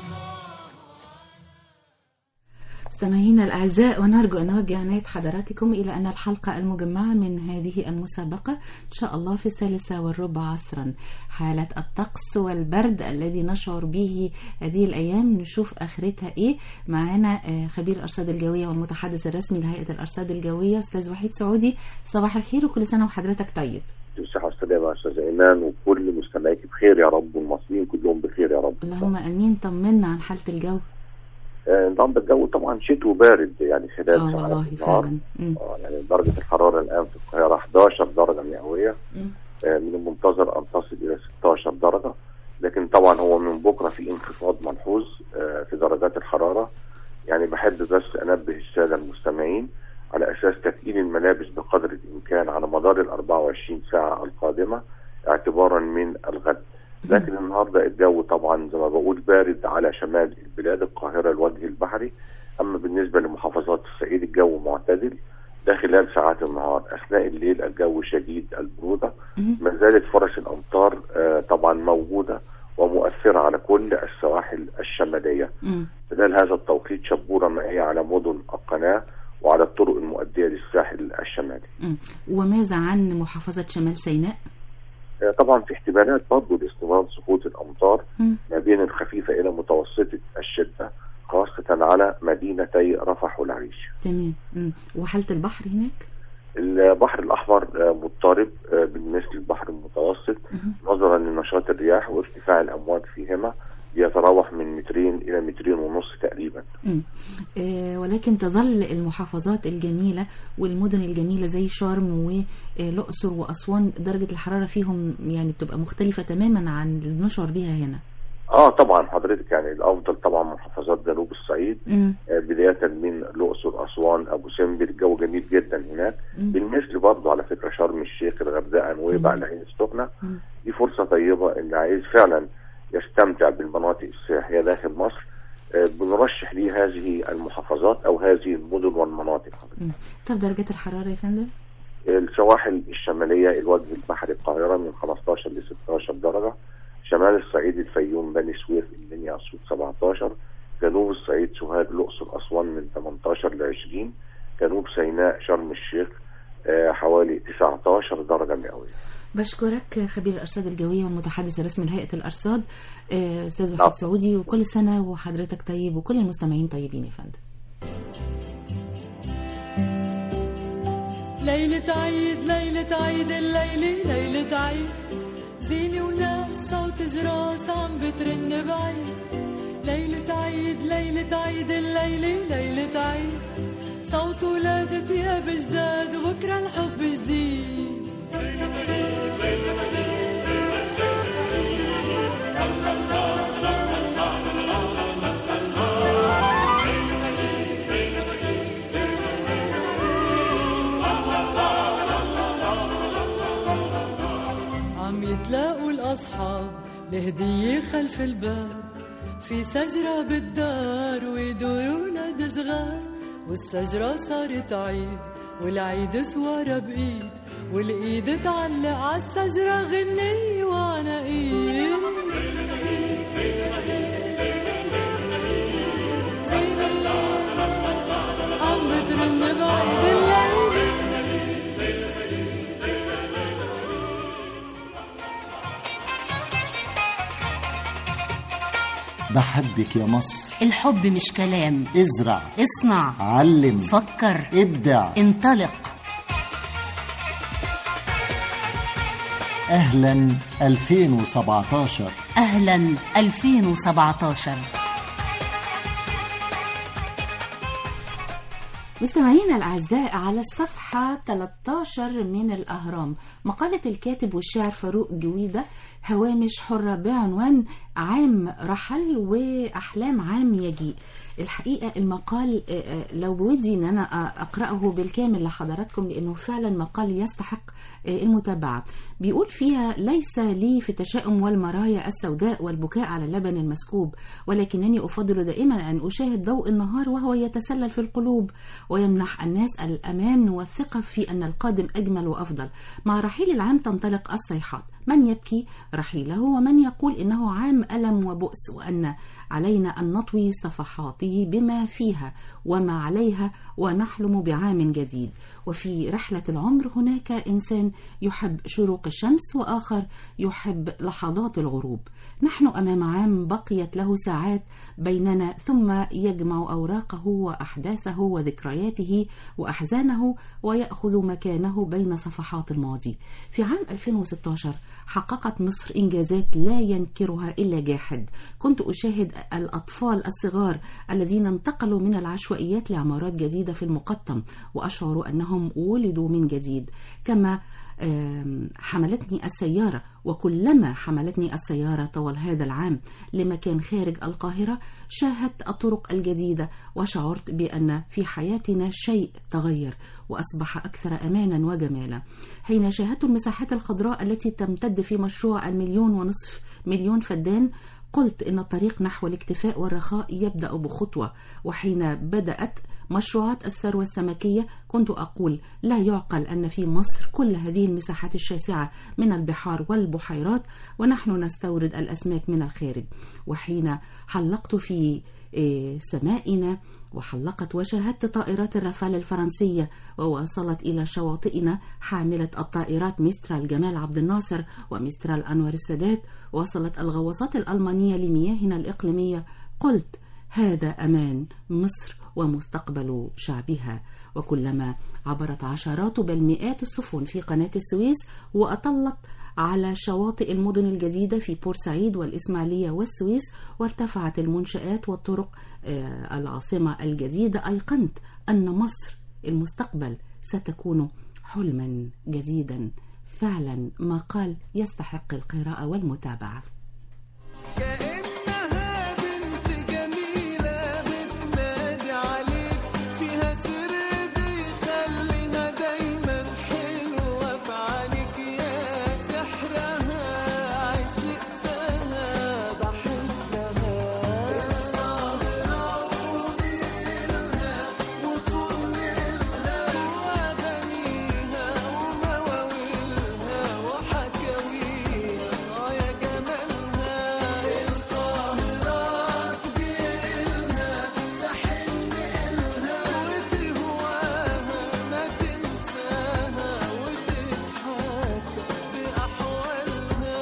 مستمعينا الأعزاء ونرجو أن نوجه عناية حضراتكم إلى أن الحلقة المجمعة من هذه المسابقة إن شاء الله في الثالثة والربع عصرا حالة الطقس والبرد الذي نشعر به هذه الأيام نشوف آخرتها إيه معانا آه، خبير الأرصاد الجوية والمتحدث الرسمي لهيئة الأرصاد الجوية أستاذ وحيد سعودي صباح الخير وكل سنة وحضرتك طيب بالصحة والسلامة يا أستاذ إيمان وكل مستمعيك بخير يا رب والمصريين كلهم بخير يا رب اللهم أمين طمنا عن حالة الجو آه، نظام الجو طبعا شتوي وبارد يعني خلال آه ساعات والله النهار فعلا مم. آه، يعني درجة الحرارة الآن في القاهرة 11 درجة مئوية مم. آه، من المنتظر أن تصل إلى 16 درجة لكن طبعا هو من بكرة في انخفاض ملحوظ آه، في درجات الحرارة يعني بحب بس أنبه السادة المستمعين على أساس تثقيل الملابس بقدر الإمكان على مدار ال 24 ساعة القادمة اعتبارا من الغد لكن النهارده الجو طبعا زي ما بقول بارد على شمال البلاد القاهره الوجه البحري اما بالنسبه لمحافظات الصعيد الجو معتدل ده خلال ساعات النهار اثناء الليل الجو شديد البروده ما زالت فرص الامطار آه، طبعا موجوده ومؤثره على كل السواحل الشماليه مم. خلال هذا التوقيت شبوره مائيه على مدن القناه وعلى الطرق المؤديه للساحل الشمالي مم. وماذا عن محافظة شمال سيناء؟ آه، طبعا في احتمالات برضه لاستمرار سقوط الامطار مم. ما بين الخفيفه الى متوسطه الشده خاصه على مدينتي رفح والعريش. تمام مم. وحالة البحر هناك؟ البحر الاحمر آه، مضطرب آه، بالنسبه للبحر المتوسط نظرا لنشاط الرياح وارتفاع الامواج فيهما بيتراوح من مترين الى مترين ونص تقريبا. مم. آه ولكن تظل المحافظات الجميلة والمدن الجميلة زي شرم والأقصر وأسوان درجة الحرارة فيهم يعني بتبقى مختلفة تماما عن اللي بنشعر بيها هنا اه طبعا حضرتك يعني الافضل طبعا محافظات جنوب الصعيد مم. آه، بدايه من الاقصر اسوان ابو سمبل الجو جميل جدا هناك مم. بالمثل برضه على فكره شرم الشيخ الغردقه نويبع العين السخنه مم. دي فرصه طيبه اللي عايز فعلا يستمتع بالمناطق السياحيه داخل مصر آه، بنرشح ليه هذه المحافظات او هذه المدن والمناطق مم. طب درجات الحرارة يا فندم؟ السواحل الشماليه الوجه البحري القاهره من 15 ل 16 درجه شمال الصعيد الفيوم بني سويف المنيا اسيوط 17 جنوب الصعيد سوهاج الاقصر اسوان من 18 ل 20 جنوب سيناء شرم الشيخ آه، حوالي 19 درجه مئويه بشكرك خبير الأرصاد الجوية والمتحدث الرسمي لهيئة الأرصاد آه، أستاذ نعم. وحيد سعودي وكل سنة وحضرتك طيب وكل المستمعين طيبين يا فندم ليلة عيد ليلة عيد الليلة ليلة عيد زينة وناس صوت جراس عم بترن بعيد ليلة عيد ليلة عيد الليلة ليلة عيد صوت ولادة يا بجداد وبكرة الحب جديد عم يتلاقوا الأصحاب لهدية خلف الباب في شجرة بالدار ويدوروا ولاد صغار والشجرة صارت عيد والعيد سوارة بإيد والإيد تعلق عالشجرة غني وأنا إيد زينة عم بترن بعيد الليل بحبك يا مصر الحب مش كلام ازرع اصنع علم فكر ابدع انطلق اهلا 2017 أهلا 2017 مستمعينا الأعزاء على الصفحة 13 من الأهرام مقالة الكاتب والشاعر فاروق جويدة هوامش حرة بعنوان عام رحل وأحلام عام يجيء الحقيقة المقال آه، آه، لو بودي ان انا آه، اقرأه بالكامل لحضراتكم لانه فعلا مقال يستحق آه، المتابعة بيقول فيها ليس لي في التشاؤم والمرايا السوداء والبكاء على اللبن المسكوب ولكنني افضل دائما ان اشاهد ضوء النهار وهو يتسلل في القلوب ويمنح الناس الامان والثقة في ان القادم اجمل وافضل مع رحيل العام تنطلق الصيحات من يبكي رحيله ومن يقول انه عام الم وبؤس وان علينا ان نطوي صفحاته بما فيها وما عليها ونحلم بعام جديد وفي رحله العمر هناك انسان يحب شروق الشمس واخر يحب لحظات الغروب نحن امام عام بقيت له ساعات بيننا ثم يجمع اوراقه واحداثه وذكرياته واحزانه وياخذ مكانه بين صفحات الماضي في عام 2016 حققت مصر إنجازات لا ينكرها إلا جاحد كنت أشاهد الأطفال الصغار الذين انتقلوا من العشوائيات لعمارات جديدة في المقطم وأشعر أنهم ولدوا من جديد كما آم، حملتني السيارة وكلما حملتني السيارة طوال هذا العام لمكان خارج القاهرة شاهدت الطرق الجديدة وشعرت بأن في حياتنا شيء تغير وأصبح أكثر أمانا وجمالا حين شاهدت المساحات الخضراء التي تمتد في مشروع المليون ونصف مليون فدان قلت إن الطريق نحو الاكتفاء والرخاء يبدأ بخطوة وحين بدأت مشروعات الثروة السمكية كنت أقول لا يعقل أن في مصر كل هذه المساحات الشاسعة من البحار والبحيرات ونحن نستورد الأسماك من الخارج وحين حلقت في إيه، سمائنا وحلقت وشاهدت طائرات الرافال الفرنسية ووصلت إلى شواطئنا حاملة الطائرات مسترال جمال عبد الناصر ومسترال أنور السادات وصلت الغواصات الألمانية لمياهنا الإقليمية قلت هذا أمان مصر ومستقبل شعبها وكلما عبرت عشرات بل مئات السفن في قناة السويس وأطلت على شواطئ المدن الجديدة في بورسعيد والإسماعيلية والسويس وارتفعت المنشآت والطرق آه، العاصمة الجديدة أيقنت أن مصر المستقبل ستكون حلما جديدا فعلا ما قال يستحق القراءة والمتابعة كأنها بنت جميلة بتنادي عليك فيها سر بيخليها دايما حلوة في عينيك يا سحرها عشقتها بحبها النهرة ونيلها وطولها وأغانيها ومواويلها وحكاويها آه يا جمالها القاهرة تجيلها تحن إلها وتهواها ما تنساها وتضحك بأحوالها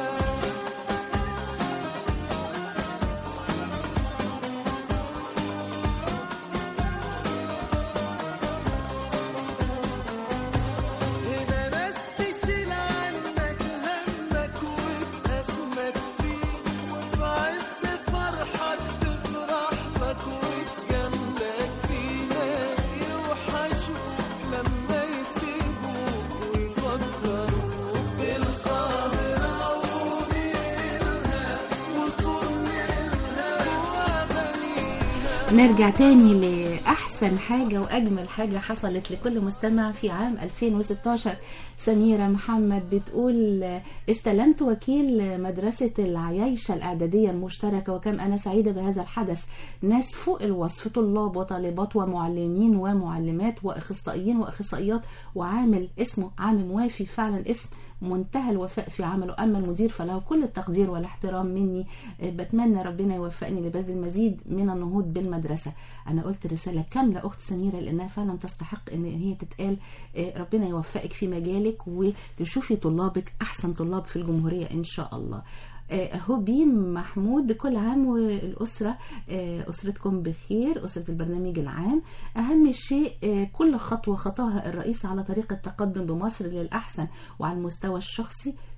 هنا ناس تشيل عنك همك وتأسمك فيه وفي عز فرحك تفرح لك وتجاملك فيه ناس يوحشوك لما يسيبوك ويفكروك بالقاهرة ونيلها وطولها وأغانيها نرجع تاني لأحسن حاجة وأجمل حاجة حصلت لكل مستمع في عام 2016 سميرة محمد بتقول استلمت وكيل مدرسة العيايشة الإعدادية المشتركة وكم أنا سعيدة بهذا الحدث ناس فوق الوصف طلاب وطالبات ومعلمين ومعلمات وأخصائيين وأخصائيات وعامل اسمه عامل موافي فعلا اسم منتهى الوفاء في عمله أما المدير فله كل التقدير والاحترام مني آه، بتمنى ربنا يوفقني لبذل المزيد من النهوض بالمدرسة أنا قلت رسالة كاملة أخت سميرة لأنها فعلا تستحق إن هي تتقال آه، ربنا يوفقك في مجالك وتشوفي طلابك أحسن طلاب في الجمهورية إن شاء الله آه، هوبين محمود كل عام والأسرة آه، أسرتكم بخير أسرة البرنامج العام أهم شيء آه، كل خطوة خطاها الرئيس على طريق التقدم بمصر للأحسن وعلى المستوى الشخصي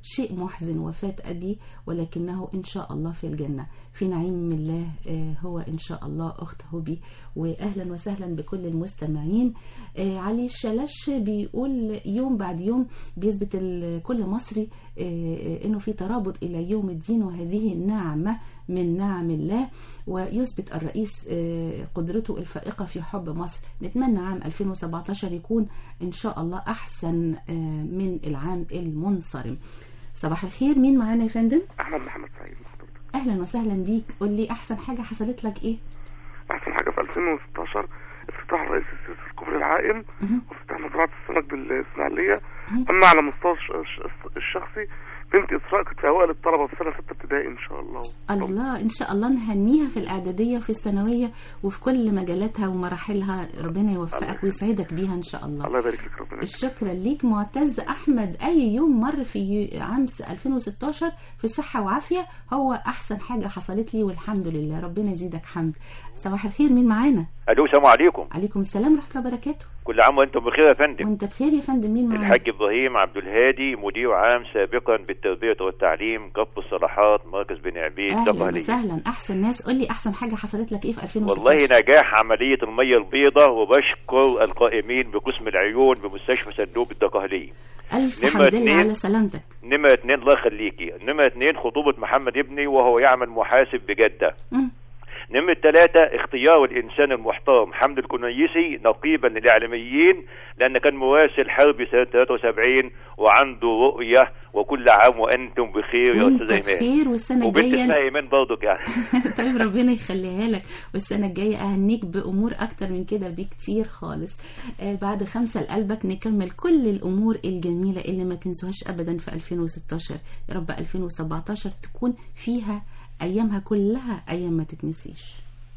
شيء محزن وفاة أبي ولكنه إن شاء الله في الجنة في نعيم الله آه، هو إن شاء الله أخت هبي وأهلا وسهلا بكل المستمعين آه، علي الشلش بيقول يوم بعد يوم بيثبت ال- كل مصري آه، انه في ترابط الى يوم الدين وهذه نعمه من نعم الله ويثبت الرئيس آه، قدرته الفائقه في حب مصر نتمنى عام 2017 يكون ان شاء الله احسن آه، من العام المنصرم صباح الخير مين معانا يا فندم احمد محمد سعيد اهلا وسهلا بيك قول لي احسن حاجه حصلت لك ايه احسن حاجه في 2016 افتتاح الرئيس السيسي الكوبري العائم وافتتاح مزرعه السمك بالاسماعيليه اما على مستوى الش- الش- الشخصي بنتي اسراء كانت في اوائل الطلبه في سنه سته ابتدائي ان شاء الله الله ان شاء الله نهنيها في الاعداديه وفي الثانويه وفي كل مجالاتها ومراحلها ربنا يوفقك ويسعدك بيها ان شاء الله الله يبارك لك ربنا يبارك. شكرا ليك معتز احمد اي يوم مر في عام 2016 في صحه وعافيه هو احسن حاجه حصلت لي والحمد لله ربنا يزيدك حمد صباح الخير مين معانا الو السلام عليكم عليكم السلام ورحمه الله وبركاته كل عام وانتم بخير يا فندم وانت بخير يا فندم مين معانا الحاج ابراهيم عبد الهادي مدير عام سابقا بالتربيه والتعليم كف الصلاحات مركز بني عبيد اهلا دقهليه وسهلا احسن ناس قول لي احسن حاجه حصلت لك ايه في 2016 والله نجاح عمليه الميه البيضاء وبشكر القائمين بقسم العيون بمستشفى صندوق الدقهليه الف نمرة حمد لله اتنين. على سلامتك نمرة اتنين الله يخليكي نمرة اتنين خطوبة محمد ابني وهو يعمل محاسب بجدة مم. نمرة ثلاثة اختيار الإنسان المحترم حمد الكنيسي نقيبا للإعلاميين لأن كان مراسل حربي سنة 73 وعنده رؤية وكل عام وأنتم بخير يا وانت أستاذ إيمان بخير والسنه وبنت الجايه اسمها إيمان برضك يعني طيب ربنا يخليها لك والسنة الجاية أهنيك بأمور أكتر من كده بكتير خالص آه بعد خمسة لقلبك نكمل كل الأمور الجميلة اللي ما تنسوهاش أبدا في 2016 يا رب 2017 تكون فيها أيامها كلها أيام ما تتنسيش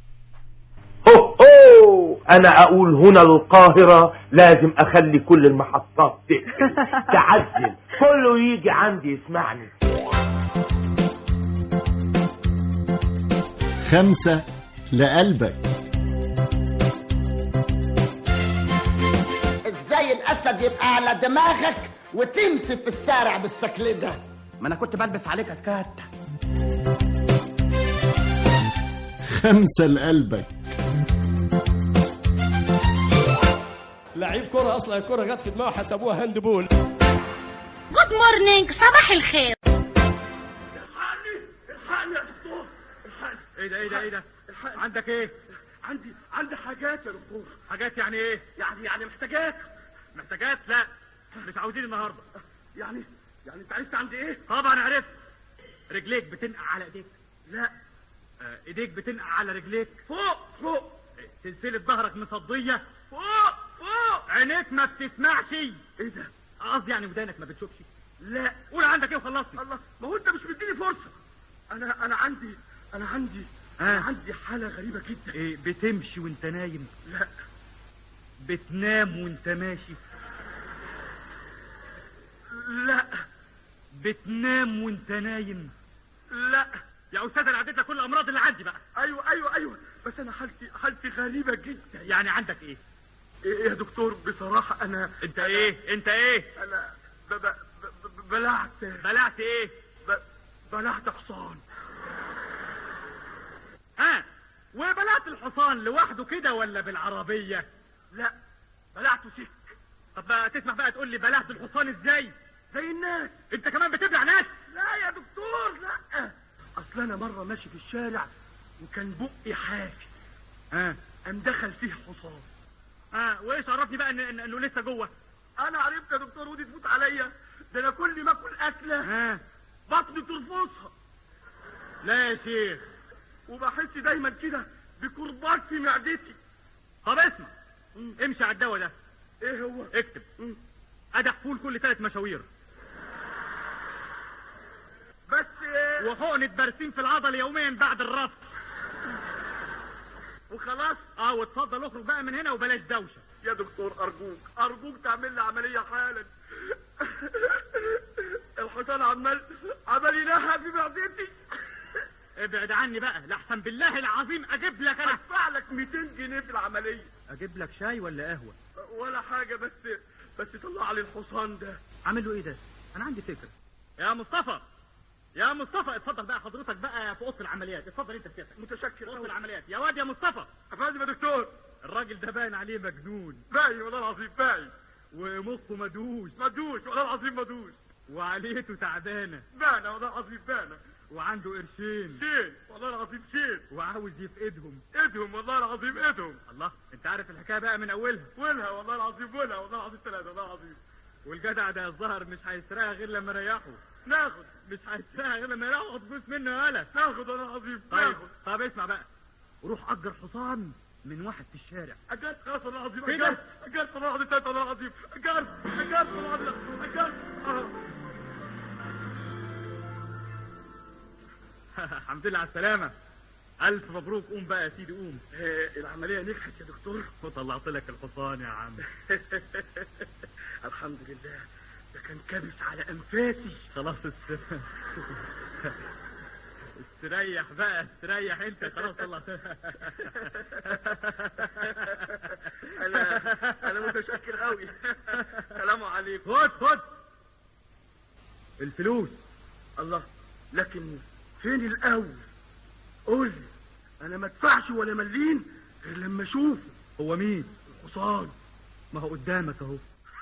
هو هو انا اقول هنا القاهرة لازم اخلي كل المحطات تقفل تعزل كله يجي عندي يسمعني خمسة لقلبك ازاي الاسد يبقى على دماغك وتمشي في الشارع بالشكل ده ما انا كنت بلبس عليك اسكات خمسة لقلبك لعيب كرة اصلا الكرة جت في دماغه حسبوها هاند بول جود مورنينج صباح الخير الحقني يا دكتور الحقني ايه ده ايه ده ايه ده عندك ايه عندي عندي حاجات يا دكتور حاجات يعني ايه يعني يعني محتاجات محتاجات لا مش عاوزين النهارده يعني يعني انت عرفت عندي ايه طبعا عرفت رجليك بتنقع على ايديك لا آه، ايديك بتنقع على رجليك فوق فوق سلسلة ظهرك مصدية فوق فوق عينيك ما بتسمعش ايه ده قصدي يعني ودانك ما بتشوفش لا قول عندك ايه وخلصت الله ما هو انت مش مديني فرصة انا انا عندي انا عندي انا عندي حالة غريبة جدا ايه بتمشي وانت نايم لا بتنام وانت ماشي لا بتنام وانت نايم لا يا استاذ انا عديت لك كل الامراض اللي عندي بقى ايوه ايوه ايوه بس انا حالتي حالتي غريبه جدا يعني عندك ايه ايه يا دكتور بصراحه انا انت ايه انت ايه انا ب ب ب بلعت بلعت ايه ب بلعت حصان ها وبلعت الحصان لوحده كده ولا بالعربيه لا بلعته سك طب بقى تسمح بقى تقول لي بلعت الحصان ازاي زي الناس انت كمان بتبلع ناس لا يا دكتور لا اصل انا مره ماشي في الشارع وكان بقي حافي ها قام دخل فيه حصان ها وايش عرفني بقى إن- إن- انه لسه جوه انا عرفت يا دكتور ودي تفوت عليا ده انا كل ما اكل اكله ها بطني ترفصها لا يا شيخ وبحس دايما كده بكربات في معدتي طب اسمع امشي على الدواء ده ايه هو اكتب ادح فول كل ثلاث مشاوير بس وحقنة برسيم في العضل يوميا بعد الرفض وخلاص اه واتفضل اخرج بقى من هنا وبلاش دوشه يا دكتور ارجوك ارجوك تعمل لي عمليه حالا الحصان عمال عمال ينهى في معدتي ابعد عني بقى لحسن بالله العظيم اجيب لك انا ادفع لك 200 جنيه في العمليه اجيب لك شاي ولا قهوه ولا حاجه بس بس طلع لي الحصان ده عامل له ايه ده انا عندي فكره يا مصطفى يا مصطفى اتفضل بقى حضرتك بقى في اوضه العمليات اتفضل انت سيادتك متشكر اوضه العمليات يا واد يا مصطفى افندم يا دكتور الراجل ده باين عليه مجنون باين والله العظيم باين ومخه مدوش مدوش والله العظيم مدوش وعليته تعبانه بانه والله العظيم بانه وعنده قرشين شين والله العظيم شين وعاوز يفقدهم ايدهم والله العظيم ايدهم الله انت عارف الحكايه بقى من اولها ولها والله العظيم ولها والله العظيم ثلاثه والله العظيم والجدع ده الظهر مش هيسرقها غير لما يريحه ناخد مش هيسرقها غير لما يريحه فلوس منه يا ولد ناخد والله العظيم طيب طب اسمع بقى وروح اجر حصان من واحد في الشارع اجرت خلاص والله العظيم كده؟ اجرت اجرت والله العظيم ثلاثه والله العظيم اجرت اجرت والله العظيم اجرت آه. الحمد لله على السلامة ألف مبروك قوم بقى يا سيدي قوم العملية نجحت يا دكتور وطلعت لك الحصان يا عم الحمد لله ده كان كابس على أنفاسي خلاص است... استريح بقى استريح انت خلاص طلعت انا انا متشكر قوي سلام عليكم خد خد الفلوس الله لكن فين الاول قول لي انا ما ادفعش ولا مليم غير لما اشوفه هو مين الحصان ما هو قدامك اهو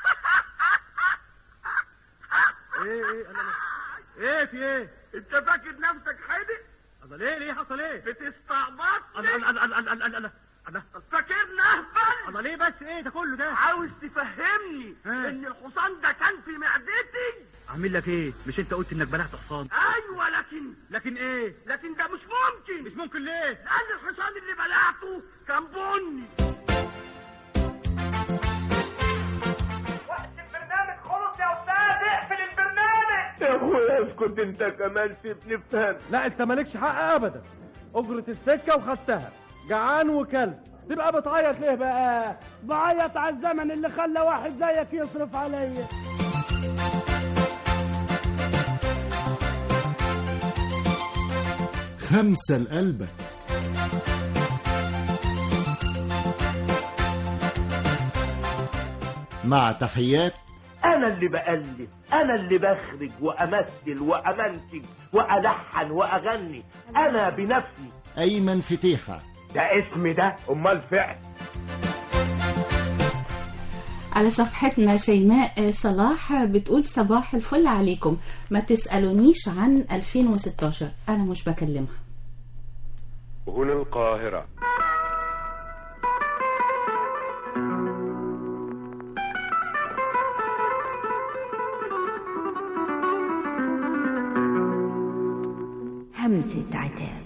ايه ايه انا ايه في ايه انت فاكر نفسك حادق الله ليه ليه حصل ايه بتستعبطني الله الله الله الله الله الله الله فاكرني اهبل الله ليه بس ايه ده كله ده عاوز تفهمني ان الحصان ده كان في معدتي عامل لك ايه مش انت قلت انك بلعت حصان ايوه لكن لكن ايه لكن ده مش ممكن مش ممكن ليه لان الحصان اللي بلعته كان بني البرنامج خلص يا استاذ اقفل البرنامج يا اخويا اسكت انت كمان سيبني افهم لا انت مالكش حق ابدا اجرة السكة وخدتها جعان وكلب تبقى بتعيط ليه بقى بعيط على الزمن اللي خلى واحد زيك يصرف عليا خمسة لقلبك مع تحيات انا اللي بألف انا اللي بخرج وامثل وامنتج والحن واغني انا بنفسي أيمن فتيحة ده اسم ده امال فعل على صفحتنا شيماء صلاح بتقول صباح الفل عليكم ما تسألونيش عن 2016 أنا مش بكلمها هنا القاهرة همسة عتاب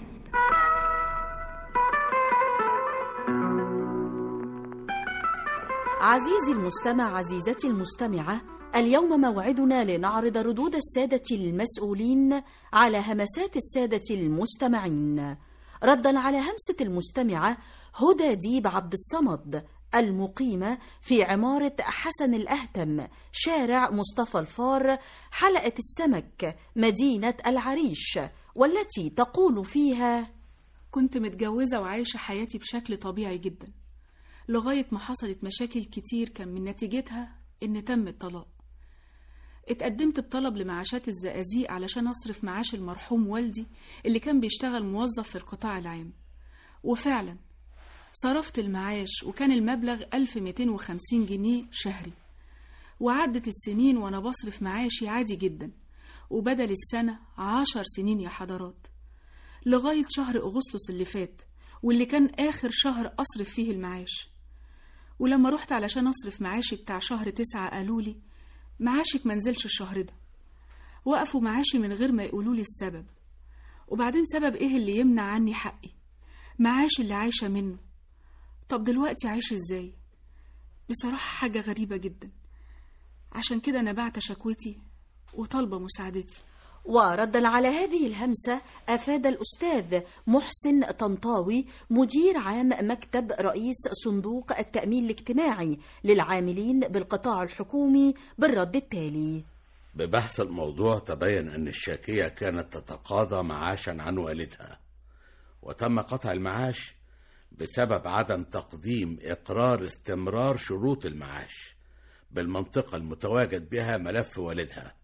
عزيزي المستمع عزيزتي المستمعة اليوم موعدنا لنعرض ردود السادة المسؤولين على همسات السادة المستمعين ردا على همسة المستمعة هدى ديب عبد الصمد المقيمة في عمارة حسن الأهتم شارع مصطفى الفار حلقة السمك مدينة العريش والتي تقول فيها كنت متجوزة وعايشة حياتي بشكل طبيعي جدا لغاية ما حصلت مشاكل كتير كان من نتيجتها إن تم الطلاق اتقدمت بطلب لمعاشات الزقازيق علشان أصرف معاش المرحوم والدي اللي كان بيشتغل موظف في القطاع العام وفعلا صرفت المعاش وكان المبلغ 1250 جنيه شهري وعدت السنين وأنا بصرف معاشي عادي جدا وبدل السنة عشر سنين يا حضرات لغاية شهر أغسطس اللي فات واللي كان آخر شهر أصرف فيه المعاش ولما رحت علشان أصرف معاشي بتاع شهر تسعة قالولي معاشك منزلش الشهر ده وقفوا معاشي من غير ما يقولولي السبب وبعدين سبب إيه اللي يمنع عني حقي معاشي اللي عايشة منه طب دلوقتي عايش إزاي بصراحة حاجة غريبة جدا عشان كده أنا بعت شكوتي وطالبة مساعدتي وردا على هذه الهمسة أفاد الأستاذ محسن طنطاوي مدير عام مكتب رئيس صندوق التأمين الاجتماعي للعاملين بالقطاع الحكومي بالرد التالي ببحث الموضوع تبين أن الشاكية كانت تتقاضى معاشا عن والدها وتم قطع المعاش بسبب عدم تقديم إقرار استمرار شروط المعاش بالمنطقة المتواجد بها ملف والدها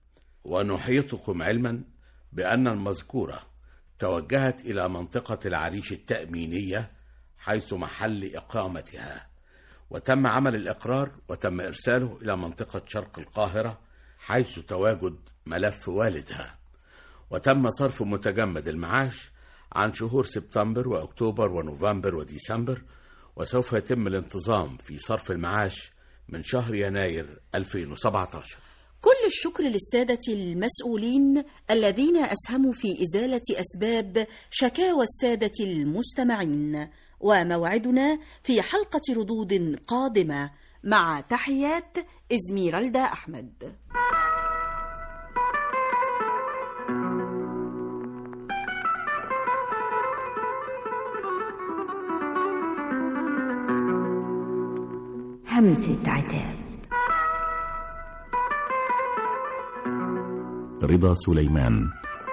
ونحيطكم علما بأن المذكورة توجهت إلى منطقة العريش التأمينية حيث محل إقامتها وتم عمل الإقرار وتم إرساله إلى منطقة شرق القاهرة حيث تواجد ملف والدها وتم صرف متجمد المعاش عن شهور سبتمبر وأكتوبر ونوفمبر وديسمبر وسوف يتم الانتظام في صرف المعاش من شهر يناير 2017 كل الشكر للسادة المسؤولين الذين أسهموا في إزالة أسباب شكاوى السادة المستمعين وموعدنا في حلقة ردود قادمة مع تحيات إزميرالدا أحمد همسة عتاب رضا سليمان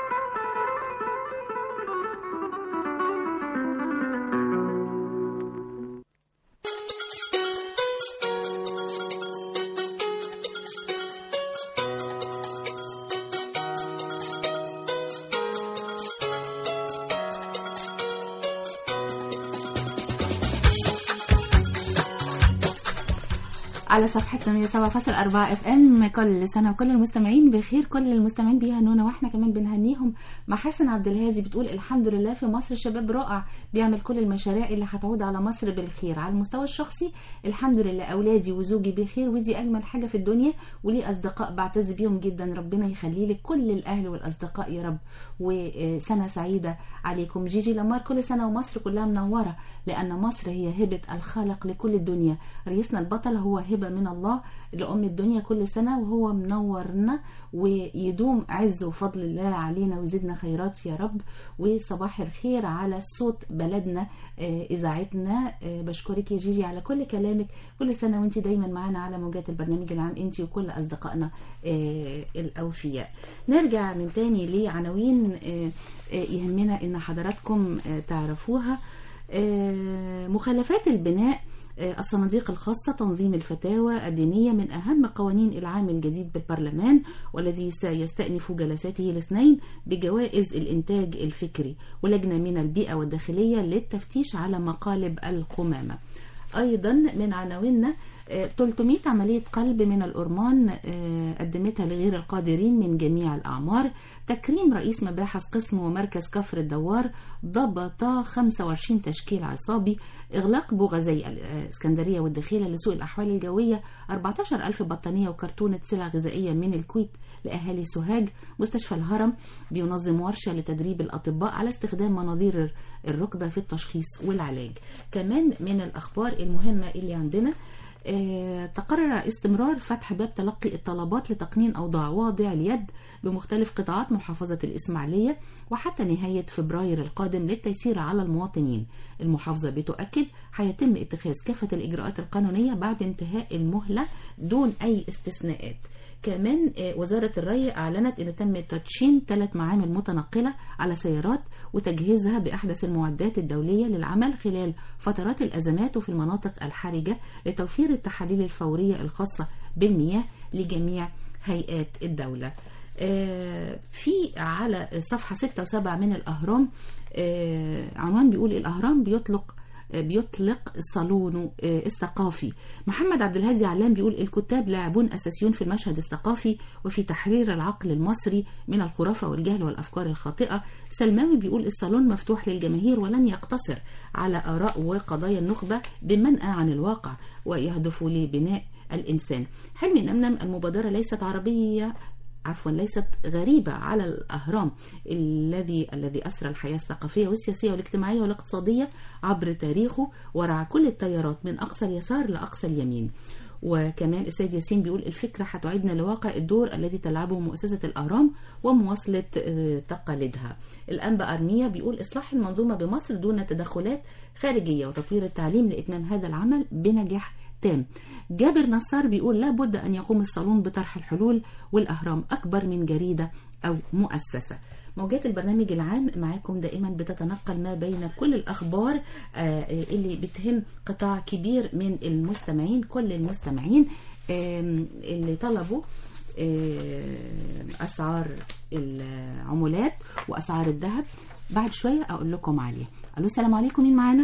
على صفحتنا 7.4 اف ام كل سنه وكل المستمعين بخير كل المستمعين بيهنونا واحنا كمان بنهنيهم محاسن عبد الهادي بتقول الحمد لله في مصر شباب رائع بيعمل كل المشاريع اللي هتعود على مصر بالخير على المستوى الشخصي الحمد لله اولادي وزوجي بخير ودي اجمل حاجه في الدنيا ولي اصدقاء بعتز بيهم جدا ربنا يخلي لك كل الاهل والاصدقاء يا رب وسنه سعيده عليكم جيجي لمار كل سنه ومصر كلها منوره لان مصر هي هبه الخالق لكل الدنيا رئيسنا البطل هو هبه من الله لأم الدنيا كل سنة وهو منورنا ويدوم عز وفضل الله علينا ويزيدنا خيرات يا رب وصباح الخير على صوت بلدنا آه، إذاعتنا آه، بشكرك يا جيجي على كل كلامك كل سنة وانت دايما معنا على موجات البرنامج العام انت وكل أصدقائنا آه، الأوفياء نرجع من تاني لعناوين آه، آه، يهمنا ان حضراتكم آه، تعرفوها آه، مخالفات البناء آه، الصناديق الخاصة تنظيم الفتاوى الدينية من أهم قوانين العام الجديد بالبرلمان والذي سيستأنف جلساته الاثنين بجوائز الإنتاج الفكري ولجنة من البيئة والداخلية للتفتيش على مقالب القمامة أيضا من عناويننا آه، 300 عملية قلب من الأورمان آه، قدمتها لغير القادرين من جميع الأعمار تكريم رئيس مباحث قسم ومركز كفر الدوار ضبط 25 تشكيل عصابي إغلاق بوغزي الإسكندرية والدخيلة لسوء الأحوال الجوية 14 ألف بطانية وكرتونة سلع غذائية من الكويت لأهالي سوهاج مستشفى الهرم بينظم ورشة لتدريب الأطباء على استخدام مناظير الركبة في التشخيص والعلاج كمان من الأخبار المهمة اللي عندنا آه، تقرر استمرار فتح باب تلقي الطلبات لتقنين أوضاع واضع اليد بمختلف قطاعات محافظة الإسماعيلية وحتى نهاية فبراير القادم للتيسير على المواطنين المحافظة بتؤكد هيتم اتخاذ كافة الإجراءات القانونية بعد انتهاء المهلة دون أي استثناءات كمان آه، وزارة الري أعلنت أن تم تدشين ثلاث معامل متنقلة على سيارات وتجهيزها بأحدث المعدات الدولية للعمل خلال فترات الأزمات وفي المناطق الحرجة لتوفير التحاليل الفورية الخاصة بالمياه لجميع هيئات الدولة آه، في على صفحة 6 و7 من الأهرام آه، عنوان بيقول الأهرام بيطلق بيطلق صالونه الثقافي محمد عبد الهادي علام بيقول الكتاب لاعبون اساسيون في المشهد الثقافي وفي تحرير العقل المصري من الخرافه والجهل والافكار الخاطئه سلماوي بيقول الصالون مفتوح للجماهير ولن يقتصر على اراء وقضايا النخبه بمنأى عن الواقع ويهدف لبناء الانسان حلمي نمنم المبادره ليست عربيه عفوا ليست غريبة على الأهرام الذي الذي أسرى الحياة الثقافية والسياسية والاجتماعية والاقتصادية عبر تاريخه ورعى كل التيارات من أقصى اليسار لأقصى اليمين وكمان السيد ياسين بيقول الفكرة هتعيدنا لواقع الدور الذي تلعبه مؤسسة الأهرام ومواصلة آه، تقاليدها الأنبا أرمية بيقول إصلاح المنظومة بمصر دون تدخلات خارجية وتطوير التعليم لإتمام هذا العمل بنجاح تام جابر نصار بيقول لابد أن يقوم الصالون بطرح الحلول والأهرام أكبر من جريدة أو مؤسسة موجات البرنامج العام معاكم دائما بتتنقل ما بين كل الأخبار آه، اللي بتهم قطاع كبير من المستمعين كل المستمعين آم، اللي طلبوا آه، اسعار العمولات واسعار الذهب بعد شويه اقول لكم عليها الو السلام عليكم مين معانا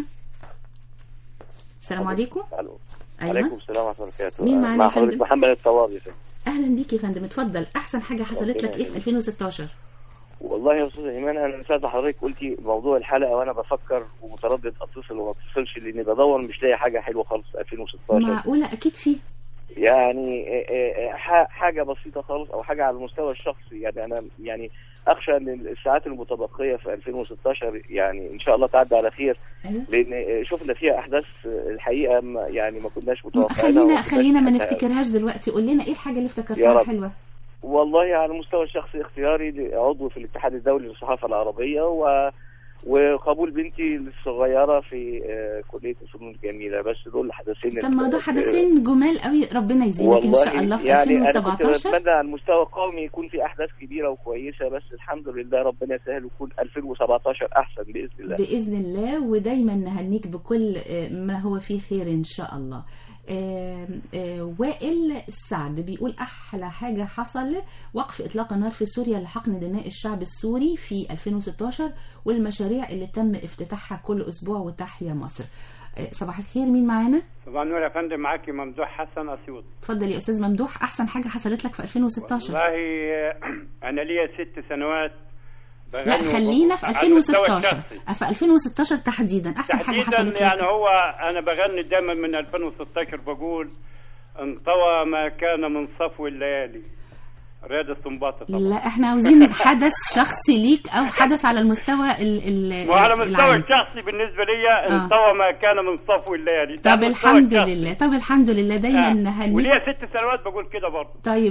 السلام عليكم الو أيوة. عليكم السلام ورحمه الله وبركاته مين معانا مع يا فندم؟ حضرتك محمد الطواب يا فندم اهلا بيك يا فندم اتفضل احسن حاجه حصلت لك ايه في 2016 والله يا استاذ ايمان انا من ساعه ما حضرتك قلتي موضوع الحلقه وانا بفكر ومتردد اتصل وما اتصلش لاني بدور مش لاقي حاجه حلوه خالص في 2016 معقوله اكيد في يعني آه، آه، آه، ح- حاجه بسيطه خالص او حاجه على المستوى الشخصي يعني انا يعني اخشى ان الساعات المتبقيه في 2016 يعني ان شاء الله تعدي على خير أيوة. لان آه، شفنا فيها احداث آه، الحقيقه ما- يعني ما كناش متوقعينها خلينا وما كناش خلينا ما نحبها. نفتكرهاش دلوقتي قول لنا ايه الحاجه اللي يا افتكرتها رب. حلوه والله على المستوى الشخصي اختياري لعضو في الاتحاد الدولي للصحافة العربية و... وقبول بنتي الصغيرة في آه، كلية الفنون الجميلة بس دول الحدثين طب ما ده حدثين جمال قوي ربنا يزيدك ان شاء الله في يعني انا كنت 2017 بتمنى على المستوى القومي يكون في احداث كبيره وكويسه بس الحمد لله ربنا يسهل ويكون 2017 احسن باذن الله باذن الله ودايما نهنيك بكل آه، ما هو فيه خير ان شاء الله آه، آه، وائل السعد بيقول احلى حاجه حصل وقف اطلاق النار في سوريا لحقن دماء الشعب السوري في 2016 والمشاريع اللي تم افتتاحها كل اسبوع وتحيا مصر آه، صباح الخير مين معانا صباح النور يا فندم معاكي ممدوح حسن اسيوط اتفضل يا استاذ ممدوح احسن حاجه حصلت لك في 2016 والله آه، انا ليا ست سنوات لا بغني خلينا في على المستوى 2016 الشخصي. في 2016 تحديدا احسن حاجه تحديدا حصلت يعني لك هو انا بغني دايما من 2016 بقول انطوى ما كان من صفو الليالي رياض السنباطي طبعا لا احنا عاوزين حدث شخصي ليك او حدث على المستوى ال ال وعلى مستوى العام. الشخصي بالنسبه لي آه. انطوى ما كان من صفو الليالي ده طب على المستوى الحمد الشخصي. لله طب الحمد لله دايما آه. نهنيك وليا ست سنوات بقول كده برضه طيب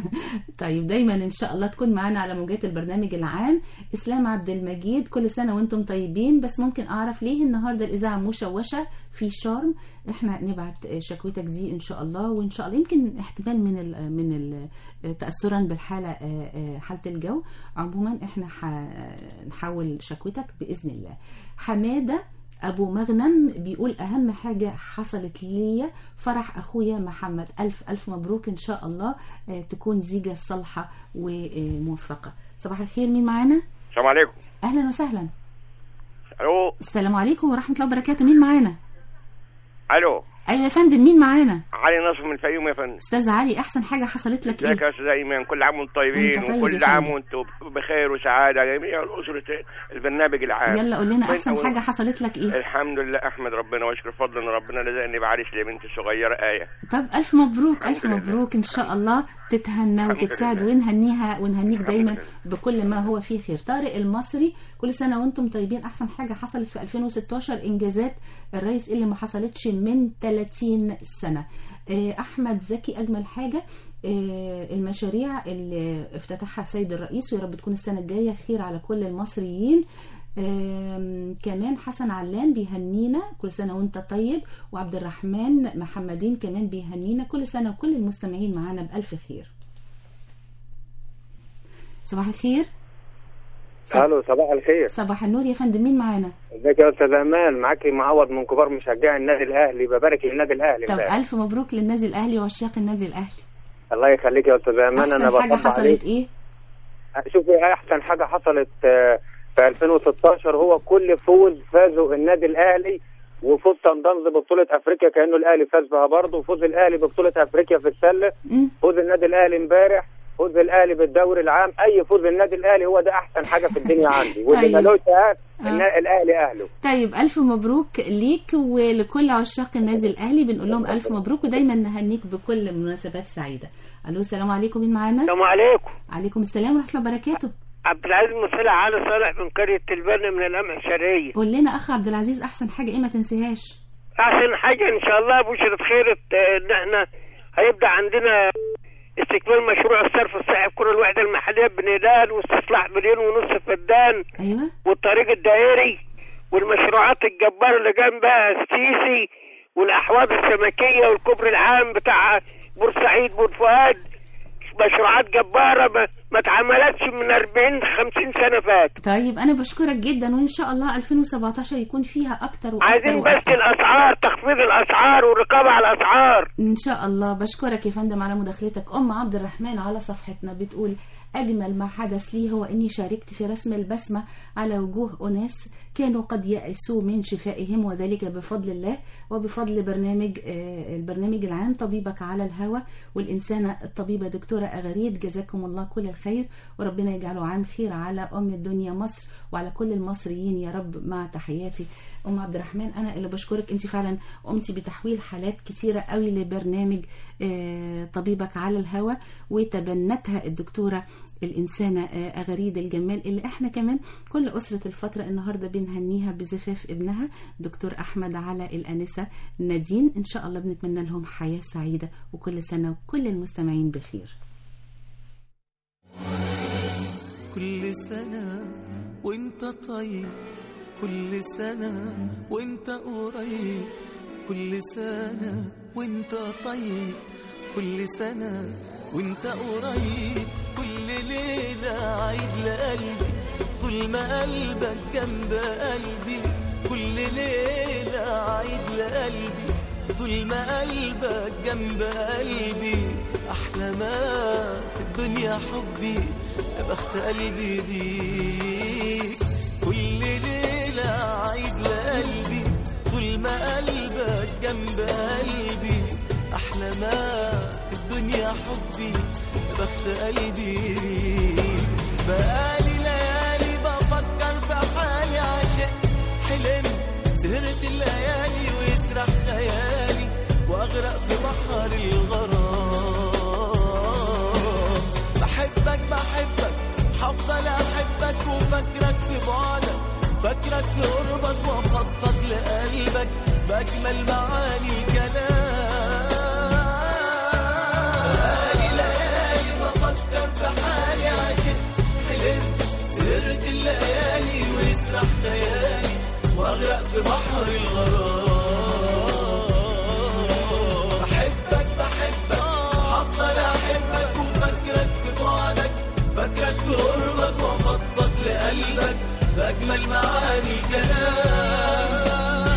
طيب دايما ان شاء الله تكون معانا على موجات البرنامج العام اسلام عبد المجيد كل سنه وانتم طيبين بس ممكن اعرف ليه النهارده الاذاعه مشوشه في شرم احنا نبعت شكوتك دي ان شاء الله وان شاء الله يمكن احتمال من ال من ال تاثرا بالحاله آه، آه، حاله الجو عموما احنا هنحول شكوتك باذن الله حماده ابو مغنم بيقول اهم حاجه حصلت ليا فرح اخويا محمد الف الف مبروك ان شاء الله آه، تكون زيجه صالحه وموفقه صباح الخير مين معانا السلام عليكم اهلا وسهلا الو السلام عليكم ورحمه الله وبركاته مين معانا الو ايوه يا فندم مين معانا علي نصر من الفيوم يا فندم استاذ علي احسن حاجه حصلت لك ازيك ايه يا استاذ ايمان كل عام وانتم طيبين وانت طيب وكل يا عام فندم. وانتم بخير وسعاده جميع الاسره البرنامج العام يلا قول لنا من احسن أول- حاجه حصلت لك ايه الحمد لله احمد ربنا واشكر فضل ان ربنا رزقني بعريس لبنتي الصغيره ايه طب الف مبروك الف لله. مبروك ان شاء الله تتهنى الحمد وتتسعد لله. ونهنيها ونهنيك الحمد دايما لله. بكل ما هو فيه خير طارق المصري كل سنه وانتم طيبين احسن حاجه حصلت في 2016 انجازات الرئيس اللي ما حصلتش من 30 سنه آه، احمد زكي اجمل حاجه آه، المشاريع اللي افتتحها السيد الرئيس ويا رب تكون السنه الجايه خير على كل المصريين آم، كمان حسن علام بيهنينا كل سنة وانت طيب وعبد الرحمن محمدين كمان بيهنينا كل سنة وكل المستمعين معانا بألف خير صباح الخير الو صباح الخير صباح النور يا فندم مين معانا ازيك يا استاذ امان معاكي معوض من كبار مشجعي النادي الاهلي ببارك للنادي الاهلي طب امبارح. ألف مبروك للنادي الأهلي وعشاق النادي الأهلي الله يخليك يا استاذ امان انا أحسن حاجة بطبع حصلت عليك إيه شوفي احسن حاجه حصلت آه، في 2016 هو كل فوز فازوا النادي الاهلي وفوز سان داونز ببطوله افريقيا كانه الاهلي فاز بها برضه وفوز الاهلي ببطوله افريقيا في السله فوز النادي الاهلي امبارح فوز الاهلي بالدوري العام اي فوز النادي الاهلي هو ده احسن حاجه في الدنيا عندي واللي طيب. ملوش اهل آه. النا- الاهلي اهله طيب ألف مبروك ليك ولكل عشاق النادي الأهلي بنقول لهم ألف مبروك ودايما نهنيك بكل مناسبات سعيدة ألو السلام عليكم مين معانا السلام عليكم عليكم السلام ورحمة الله وبركاته عبد العزيز مصلح علي صالح من قرية البن من القمح الشرقية قول لنا أخ عبد العزيز أحسن حاجة إيه ما تنسيهاش أحسن حاجة إن شاء الله بشرة خير آه، إن إحنا هيبدأ عندنا استكمال مشروع الصرف الصحي في كل الوحدة المحلية بنيدان واستصلاح مليون ونص فدان أيوة والطريق الدائري والمشروعات الجبارة اللي جنبها السيسي والأحواض السمكية والكوبري العام بتاع بورسعيد بور فؤاد مشروعات جباره ما, ما اتعملتش من 40 50 سنه فاتوا طيب انا بشكرك جدا وان شاء الله 2017 يكون فيها اكتر واكتر عايزين وأكتر. بس الاسعار تخفيض الاسعار والرقابه على الاسعار ان شاء الله بشكرك يا فندم على مداخلتك ام عبد الرحمن على صفحتنا بتقول اجمل ما حدث لي هو اني شاركت في رسم البسمه على وجوه اناس كانوا قد يأسوا من شفائهم وذلك بفضل الله وبفضل برنامج آه، البرنامج العام طبيبك على الهوى والإنسانة الطبيبة دكتورة أغاريد جزاكم الله كل الخير وربنا يجعله عام خير على أم الدنيا مصر وعلى كل المصريين يا رب مع تحياتي أم عبد الرحمن أنا اللي بشكرك أنت فعلا قمتي بتحويل حالات كتيرة قوي لبرنامج آه، طبيبك على الهوى وتبنتها الدكتورة الإنسانة آه، أغريد الجمال اللي احنا كمان كل أسرة الفترة النهاردة بنهنيها بزفاف ابنها دكتور أحمد على الأنسة نادين إن شاء الله بنتمنى لهم حياة سعيدة وكل سنة وكل المستمعين بخير كل سنة وانت طيب كل سنة وانت قريب كل سنة وانت طيب كل سنة وانت قريب كل ليلة عيد لقلبي طول ما قلبك جنب قلبي كل ليلة عيد لقلبي طول ما قلبك جنب قلبي أحلى ما في الدنيا حبي يا بخت قلبي بيك كل ليلة عيد لقلبي طول ما قلبك جنب قلبي أحلى ما في الدنيا حبي يا بخت قلبي بيك بقالي ليالي بفكر في حالي عشق حلمت سهرت الليالي ويسرح خيالي واغرق في بحر الغرام بحبك بحبك هفضل احبك وفكرك في بعدك فكرك في قربك وافضفض لقلبك باجمل معاني الكلام بقالي ليالي بفكر في حالي عشت حلمت سهرت الليالي ويسرح خيالي واغرق في بحر الغرام بحبك بحبك هفضل احبك وفكرك في بعدك فكرك في قربك وافضفض لقلبك باجمل معاني الكلام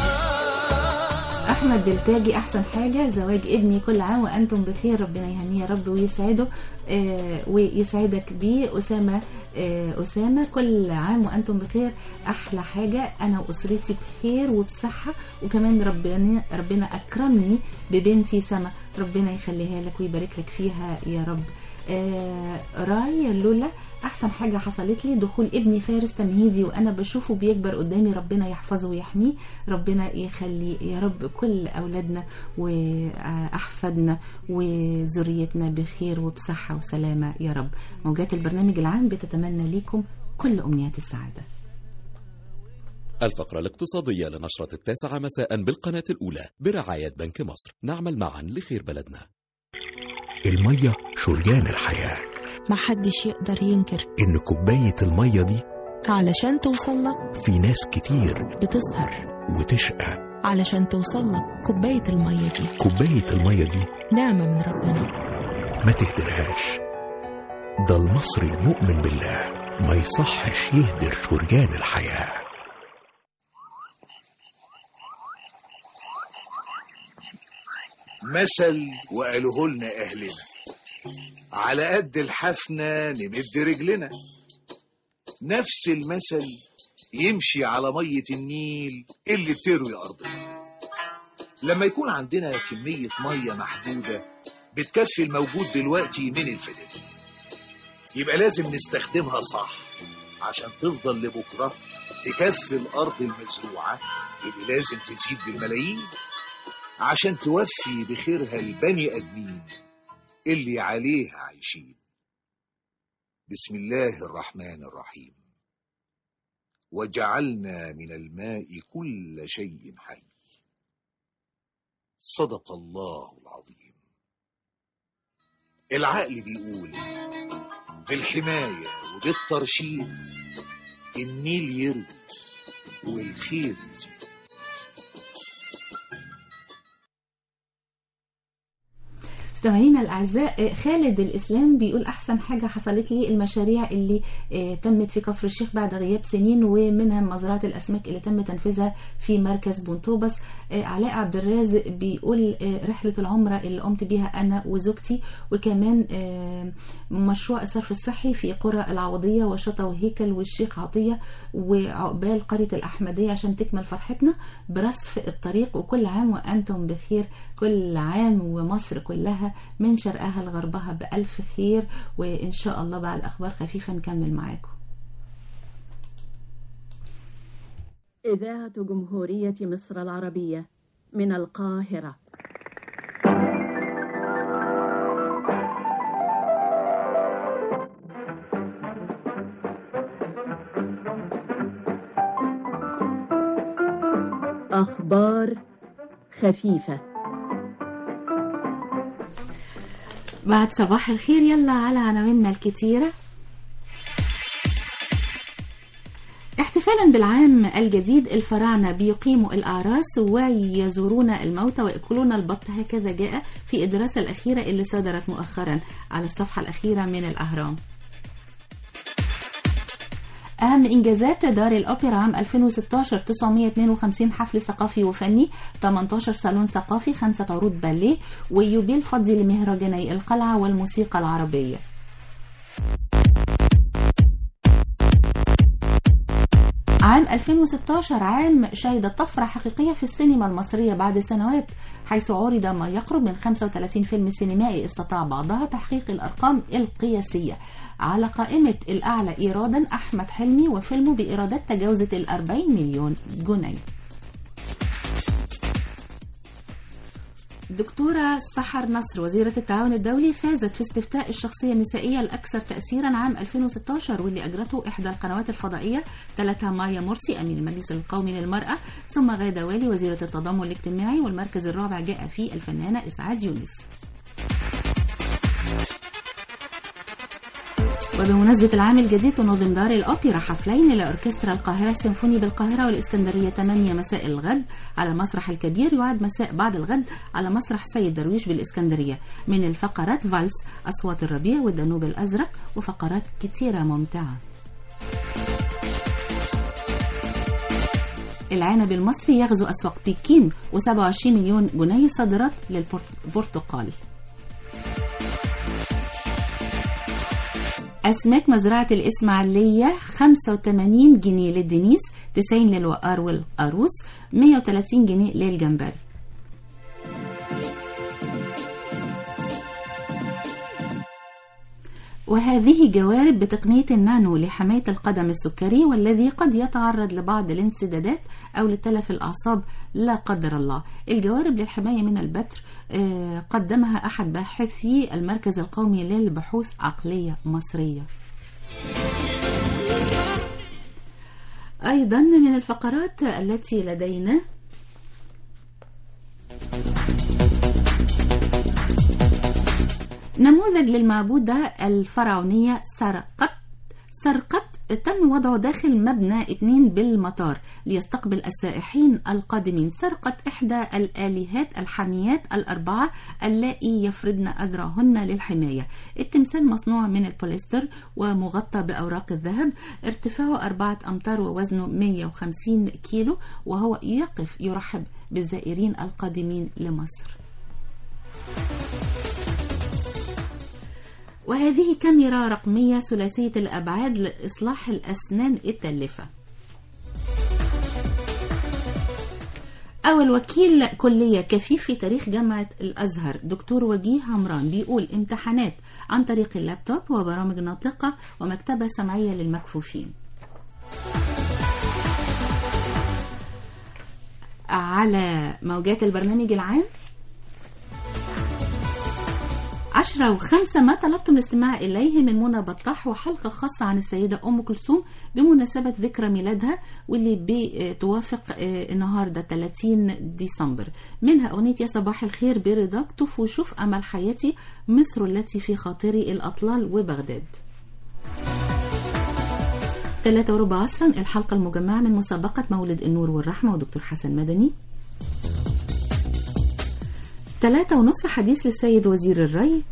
احمد بلتاجي احسن حاجه زواج ابني كل عام وانتم بخير ربنا يهنيه يا رب ويسعده آه ويسعدك بيه اسامه آه اسامه كل عام وانتم بخير احلى حاجه انا واسرتي بخير وبصحه وكمان ربنا ربنا اكرمني ببنتي سما ربنا يخليها لك ويبارك لك فيها يا رب آه راي لولا احسن حاجه حصلت لي دخول ابني فارس تمهيدي وانا بشوفه بيكبر قدامي ربنا يحفظه ويحميه ربنا يخلي يا رب كل اولادنا واحفادنا وذريتنا بخير وبصحه وسلامه يا رب موجات البرنامج العام بتتمنى لكم كل امنيات السعاده الفقرة الاقتصادية لنشرة التاسعة مساء بالقناة الأولى برعاية بنك مصر نعمل معا لخير بلدنا المية شريان الحياة محدش يقدر ينكر إن كوباية المية دي علشان توصلك في ناس كتير بتسهر وتشقى علشان توصلك كوباية المية دي كوباية المية دي نعمة من ربنا ما تهدرهاش ده المصري المؤمن بالله ما يصحش يهدر شريان الحياه مثل وقالوه لنا أهلنا على قد الحفنة نمد رجلنا نفس المثل يمشي على مية النيل اللي بتروي أرضنا لما يكون عندنا كمية مية محدودة بتكفي الموجود دلوقتي من الفدادين يبقى لازم نستخدمها صح عشان تفضل لبكرة تكفي الأرض المزروعة اللي لازم تزيد بالملايين عشان توفي بخيرها البني ادمين اللي عليها عايشين بسم الله الرحمن الرحيم وجعلنا من الماء كل شيء حي صدق الله العظيم العقل بيقول بالحماية وبالترشيد النيل يروي والخير يزيد مستمعينا الاعزاء آه، خالد الاسلام بيقول احسن حاجه حصلت لي المشاريع اللي آه، تمت في كفر الشيخ بعد غياب سنين ومنها مزرعه الاسماك اللي تم تنفيذها في مركز بونتوبس آه، علاء عبد الرازق بيقول آه، رحله العمره اللي قمت بيها انا وزوجتي وكمان آه، مشروع الصرف الصحي في قرى العوضيه وشطا وهيكل والشيخ عطيه وعقبال قريه الاحمديه عشان تكمل فرحتنا برصف الطريق وكل عام وانتم بخير كل عام ومصر كلها من شرقها لغربها بألف خير وإن شاء الله بعد أخبار خفيفة نكمل معاكم إذاعة جمهورية مصر العربية من القاهرة أخبار خفيفة بعد صباح الخير يلا على عناويننا الكتيرة احتفالا بالعام الجديد الفراعنة بيقيموا الأعراس ويزورون الموتى ويأكلون البط هكذا جاء في الدراسة الأخيرة اللي صدرت مؤخرا على الصفحة الأخيرة من الأهرام أهم إنجازات دار الأوبرا عام 2016 952 حفل ثقافي وفني 18 صالون ثقافي خمسة عروض باليه ويوبيل فضي لمهرجاني القلعة والموسيقى العربية عام 2016 عام شهد طفرة حقيقية في السينما المصرية بعد سنوات حيث عرض ما يقرب من 35 فيلم سينمائي استطاع بعضها تحقيق الأرقام القياسية على قائمة الأعلى إيرادا أحمد حلمي وفيلمه بإيرادات تجاوزت ال 40 مليون جنيه دكتورة سحر نصر وزيرة التعاون الدولي فازت في استفتاء الشخصية النسائية الأكثر تأثيرا عام 2016 واللي أجرته إحدى القنوات الفضائية تلتها مايا مرسي أمين المجلس القومي للمرأة ثم غادة والي وزيرة التضامن الاجتماعي والمركز الرابع جاء فيه الفنانة إسعاد يونس وبمناسبة العام الجديد تنظم دار الأوبرا حفلين لأوركسترا القاهرة السيمفوني بالقاهرة والإسكندرية 8 مساء الغد على المسرح الكبير يعاد مساء بعد الغد على مسرح سيد درويش بالإسكندرية من الفقرات فالس أصوات الربيع والدانوب الأزرق وفقرات كتيرة ممتعة العنب المصري يغزو أسواق بكين و27 مليون جنيه صادرات للبرتقال أسماك مزرعة الإسماعيلية 85 جنيه للدنيس 90 للوقار والقاروس 130 جنيه للجمبري وهذه جوارب بتقنية النانو لحماية القدم السكري والذي قد يتعرض لبعض الانسدادات أو لتلف الأعصاب لا قدر الله الجوارب للحماية من البتر آه، قدمها أحد باحثي المركز القومي للبحوث عقلية مصرية أيضا من الفقرات التي لدينا نموذج للمعبودة الفرعونية سرقت سرقت تم وضعه داخل مبنى اتنين بالمطار ليستقبل السائحين القادمين سرقت إحدى الآلهات الحاميات الأربعة اللائي يفردن أذرعهن للحماية التمثال مصنوع من البوليستر ومغطى بأوراق الذهب ارتفاعه أربعة أمتار ووزنه 150 كيلو وهو يقف يرحب بالزائرين القادمين لمصر وهذه كاميرا رقمية ثلاثية الأبعاد لإصلاح الأسنان التلفة أول وكيل كلية كفيف في تاريخ جامعة الأزهر دكتور وجيه عمران بيقول امتحانات عن طريق اللابتوب وبرامج ناطقة ومكتبة سمعية للمكفوفين على موجات البرنامج العام عشرة وخمسة ما طلبتم الاستماع إليه من منى بطاح وحلقة خاصة عن السيدة أم كلثوم بمناسبة ذكرى ميلادها واللي بتوافق آه، النهاردة 30 ديسمبر منها أغنية يا صباح الخير برضاك طف وشوف أمل حياتي مصر التي في خاطري الأطلال وبغداد ثلاثة وربع عصرا الحلقة المجمعة من مسابقة مولد النور والرحمة ودكتور حسن مدني ثلاثة ونص حديث للسيد وزير الري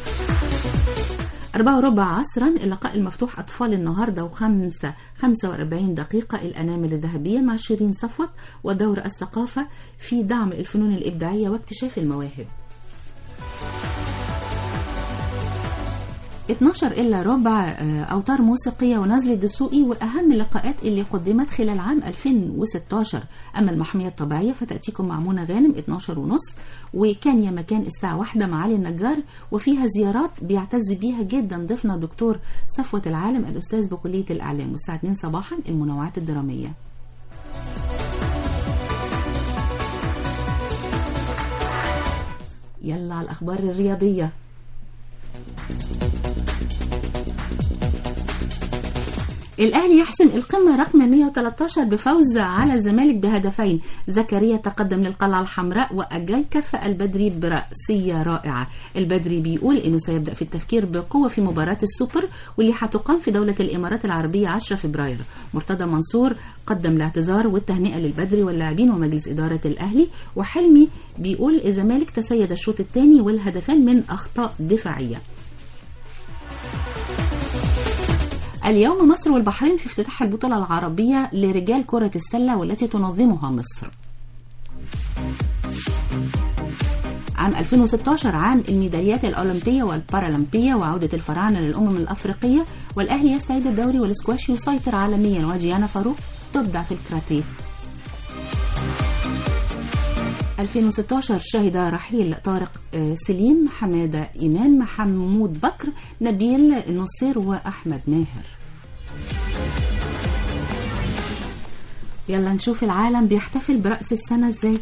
أربعة وربع عصرا اللقاء المفتوح أطفال النهاردة وخمسة خمسة وأربعين دقيقة الأنامل الذهبية مع شيرين صفوت ودور الثقافة في دعم الفنون الإبداعية واكتشاف المواهب 12 إلا ربع آه، أوتار موسيقية ونزل دسوقي وأهم اللقاءات اللي قدمت خلال عام 2016 أما المحمية الطبيعية فتأتيكم مع منى غانم 12 ونص وكان يا مكان الساعة واحدة مع علي النجار وفيها زيارات بيعتز بيها جدا ضيفنا دكتور صفوة العالم الأستاذ بكلية الإعلام والساعة 2 صباحا المنوعات الدرامية يلا على الأخبار الرياضية الأهلي يحسم القمة رقم 113 بفوز على الزمالك بهدفين زكريا تقدم للقلعة الحمراء وأجاي كفأ البدري برأسية رائعة البدري بيقول إنه سيبدأ في التفكير بقوة في مباراة السوبر واللي هتقام في دولة الإمارات العربية 10 فبراير مرتضى منصور قدم الاعتذار والتهنئة للبدري واللاعبين ومجلس إدارة الأهلي وحلمي بيقول الزمالك تسيد الشوط الثاني والهدفان من أخطاء دفاعية اليوم مصر والبحرين في افتتاح البطولة العربية لرجال كرة السلة والتي تنظمها مصر عام 2016 عام الميداليات الأولمبية والبارالمبية وعودة الفراعنة للأمم الأفريقية والأهلي يستعيد الدوري والسكواش يسيطر عالميا وجيانا فاروق تبدع في الكاراتيه 2016 شهد رحيل طارق آه، سليم حمادة إمام محمود بكر نبيل نصير وأحمد ماهر يلا نشوف العالم بيحتفل برأس السنة ازاي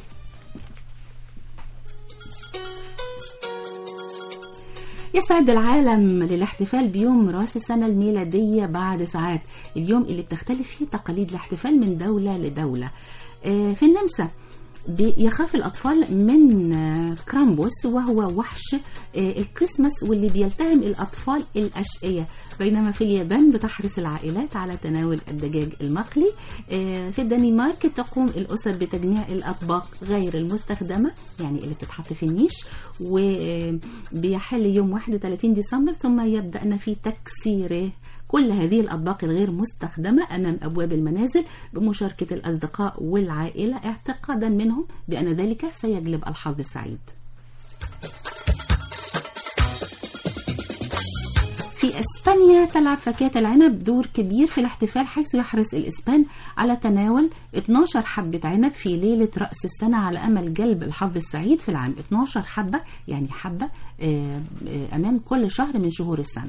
يسعد العالم للاحتفال بيوم راس السنة الميلادية بعد ساعات اليوم اللي بتختلف فيه تقاليد الاحتفال من دولة لدولة آه، في النمسا بي- يخاف الأطفال من آه، كرامبوس وهو وحش آه، الكريسماس واللي بيلتهم الأطفال الأشقية بينما في اليابان بتحرص العائلات على تناول الدجاج المقلي آه، في الدنمارك تقوم الأسر بتجميع الأطباق غير المستخدمة يعني اللي بتتحط في النيش وبيحل يوم 31 ديسمبر ثم يبدأن في تكسيره كل هذه الأطباق الغير مستخدمة أمام أبواب المنازل بمشاركة الأصدقاء والعائلة اعتقادا منهم بأن ذلك سيجلب الحظ السعيد في اسبانيا تلعب فاكهة العنب دور كبير في الاحتفال حيث يحرص الاسبان على تناول 12 حبة عنب في ليلة رأس السنة على امل جلب الحظ السعيد في العام 12 حبة يعني حبة آه، آه، امام كل شهر من شهور السنة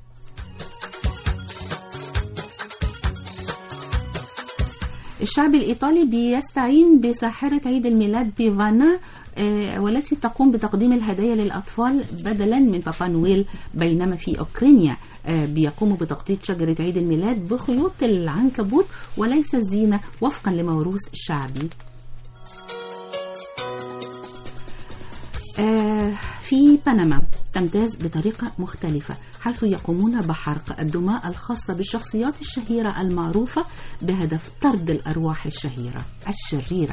الشعب الإيطالي بيستعين بساحرة عيد الميلاد بيفانا آه، والتي تقوم بتقديم الهدايا للأطفال بدلا من بابا نويل بينما في أوكرانيا آه، بيقوموا بتغطية شجرة عيد الميلاد بخيوط العنكبوت وليس الزينة وفقا لموروث شعبي آه، في بنما تمتاز بطريقة مختلفة حيث يقومون بحرق الدماء الخاصة بالشخصيات الشهيرة المعروفة بهدف طرد الأرواح الشهيرة الشريرة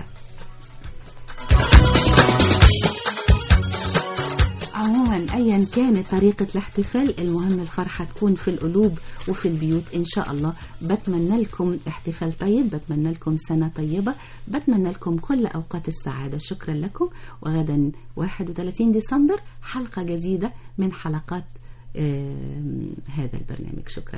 عموما ايا كانت طريقه الاحتفال المهم الفرحه تكون في القلوب وفي البيوت ان شاء الله بتمنى لكم احتفال طيب بتمنى لكم سنه طيبه بتمنى لكم كل اوقات السعاده شكرا لكم وغدا 31 ديسمبر حلقه جديده من حلقات آم، هذا البرنامج شكرا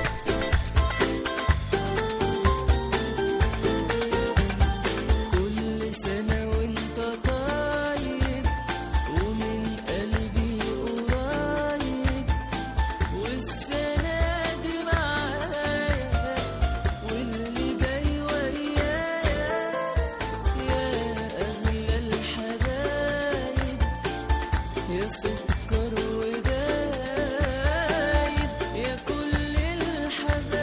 كل سنة وانت طيب ومن قلبي قريب والسنة دي معايا واللي جاي ويايا يا أغلى الحبايب يا سكر ودايب يا كل الحبايب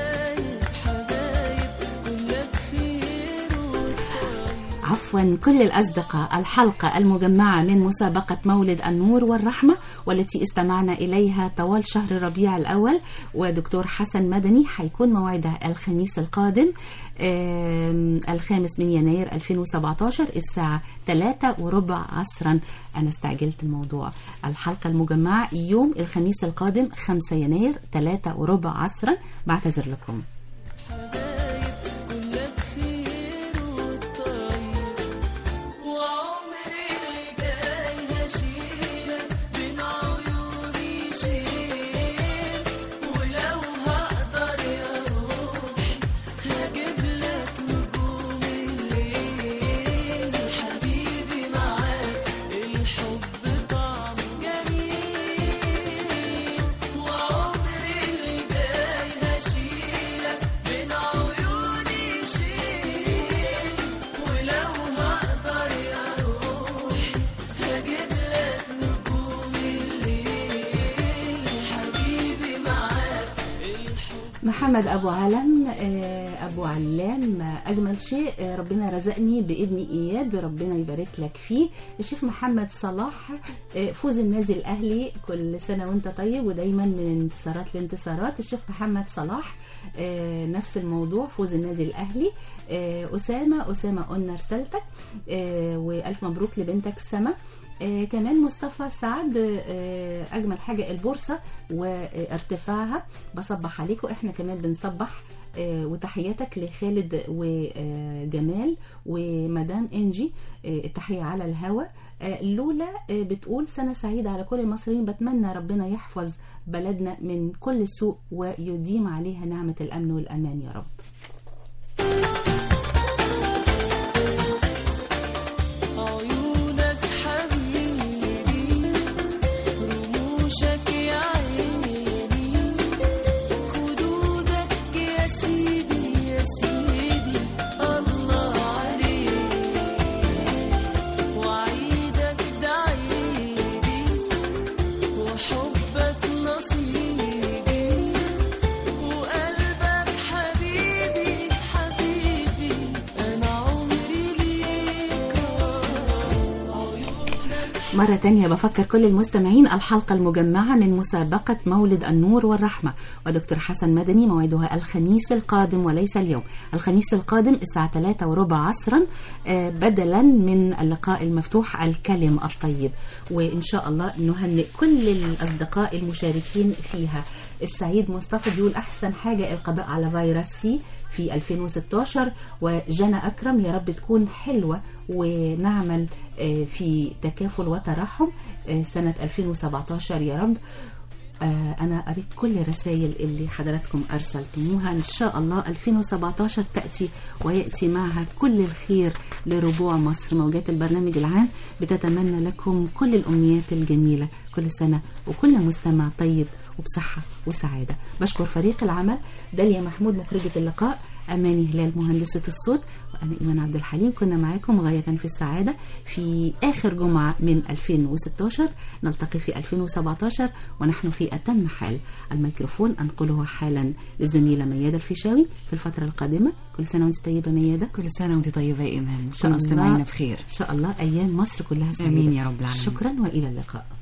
عفوا كل الأصدقاء الحلقة المجمعة من مسابقة مولد النور والرحمة والتي استمعنا إليها طوال شهر ربيع الأول ودكتور حسن مدني حيكون موعدها الخميس القادم آم، الخامس من يناير 2017 الساعة 3 وربع عصرا أنا استعجلت الموضوع الحلقة المجمعة يوم الخميس القادم 5 يناير 3 وربع عصرا بعتذر لكم كلك خير والطيب وعمري اللي جاي هشيلك بين عيوني شيل ولو هقدر يا روحي هجيب لك نجوم الليل حبيبي معاك الحب طعم جميل وعمري اللي جاي هشيلك بين عيوني شيل ولو هقدر يا روحي هجيب لك نجوم الليل حبيبي معاك الحب محمد أبو علم آه، أبو علام آه، أجمل شيء آه، ربنا رزقني بابن إياد ربنا يبارك لك فيه الشيخ محمد صلاح آه، فوز النادي الأهلي كل سنة وأنت طيب ودايما من انتصارات لانتصارات الشيخ محمد صلاح آه، نفس الموضوع فوز النادي الأهلي آه، أسامة أسامة قلنا رسالتك آه، وألف مبروك لبنتك سما آه كمان مصطفى سعد آه اجمل حاجه البورصه وارتفاعها بصبح عليكم احنا كمان بنصبح آه وتحياتك لخالد وجمال ومدام انجي آه التحيه على الهوا آه لولا آه بتقول سنه سعيده على كل المصريين بتمنى ربنا يحفظ بلدنا من كل سوء ويديم عليها نعمه الامن والامان يا رب عيونك حبيبي رموشك يا عيني خدودك يا سيدي يا سيدي الله عليك وعيدك ده عيدي وحبك نصيبي وقلبك حبيبي حبيبي أنا عمري ليك عيونك مرة تانية بفكر كل المستمعين الحلقة المجمعة من مسابقة مولد النور والرحمة ودكتور حسن مدني موعدها الخميس القادم وليس اليوم الخميس القادم الساعة 3 وربع عصرا آه، بدلا من اللقاء المفتوح الكلم الطيب وإن شاء الله نهنئ كل الأصدقاء المشاركين فيها السعيد مصطفى بيقول أحسن حاجة القضاء على فيروس سي في 2016 وجنى أكرم يا رب تكون حلوة ونعمل آه، في تكافل وترحم آه، سنة 2017 يا رب آه، أنا قريت كل الرسائل اللي حضراتكم أرسلتموها إن شاء الله 2017 تأتي ويأتي معها كل الخير لربوع مصر موجات البرنامج العام بتتمنى لكم كل الأمنيات الجميلة كل سنة وكل مستمع طيب وبصحة وسعادة بشكر فريق العمل داليا محمود مخرجة اللقاء أماني هلال مهندسة الصوت وأنا إيمان عبد الحليم كنا معاكم غاية في السعادة في آخر جمعة من 2016 نلتقي في 2017 ونحن في أتم حال الميكروفون أنقله حالا للزميلة ميادة الفيشاوي في الفترة القادمة كل سنة وأنت طيبة ميادة كل سنة وانت طيبة يا إيمان إن شاء كل مستمعينا الله بخير إن شاء الله أيام مصر كلها سعيدة آمين يا رب العالمين. شكرا وإلى اللقاء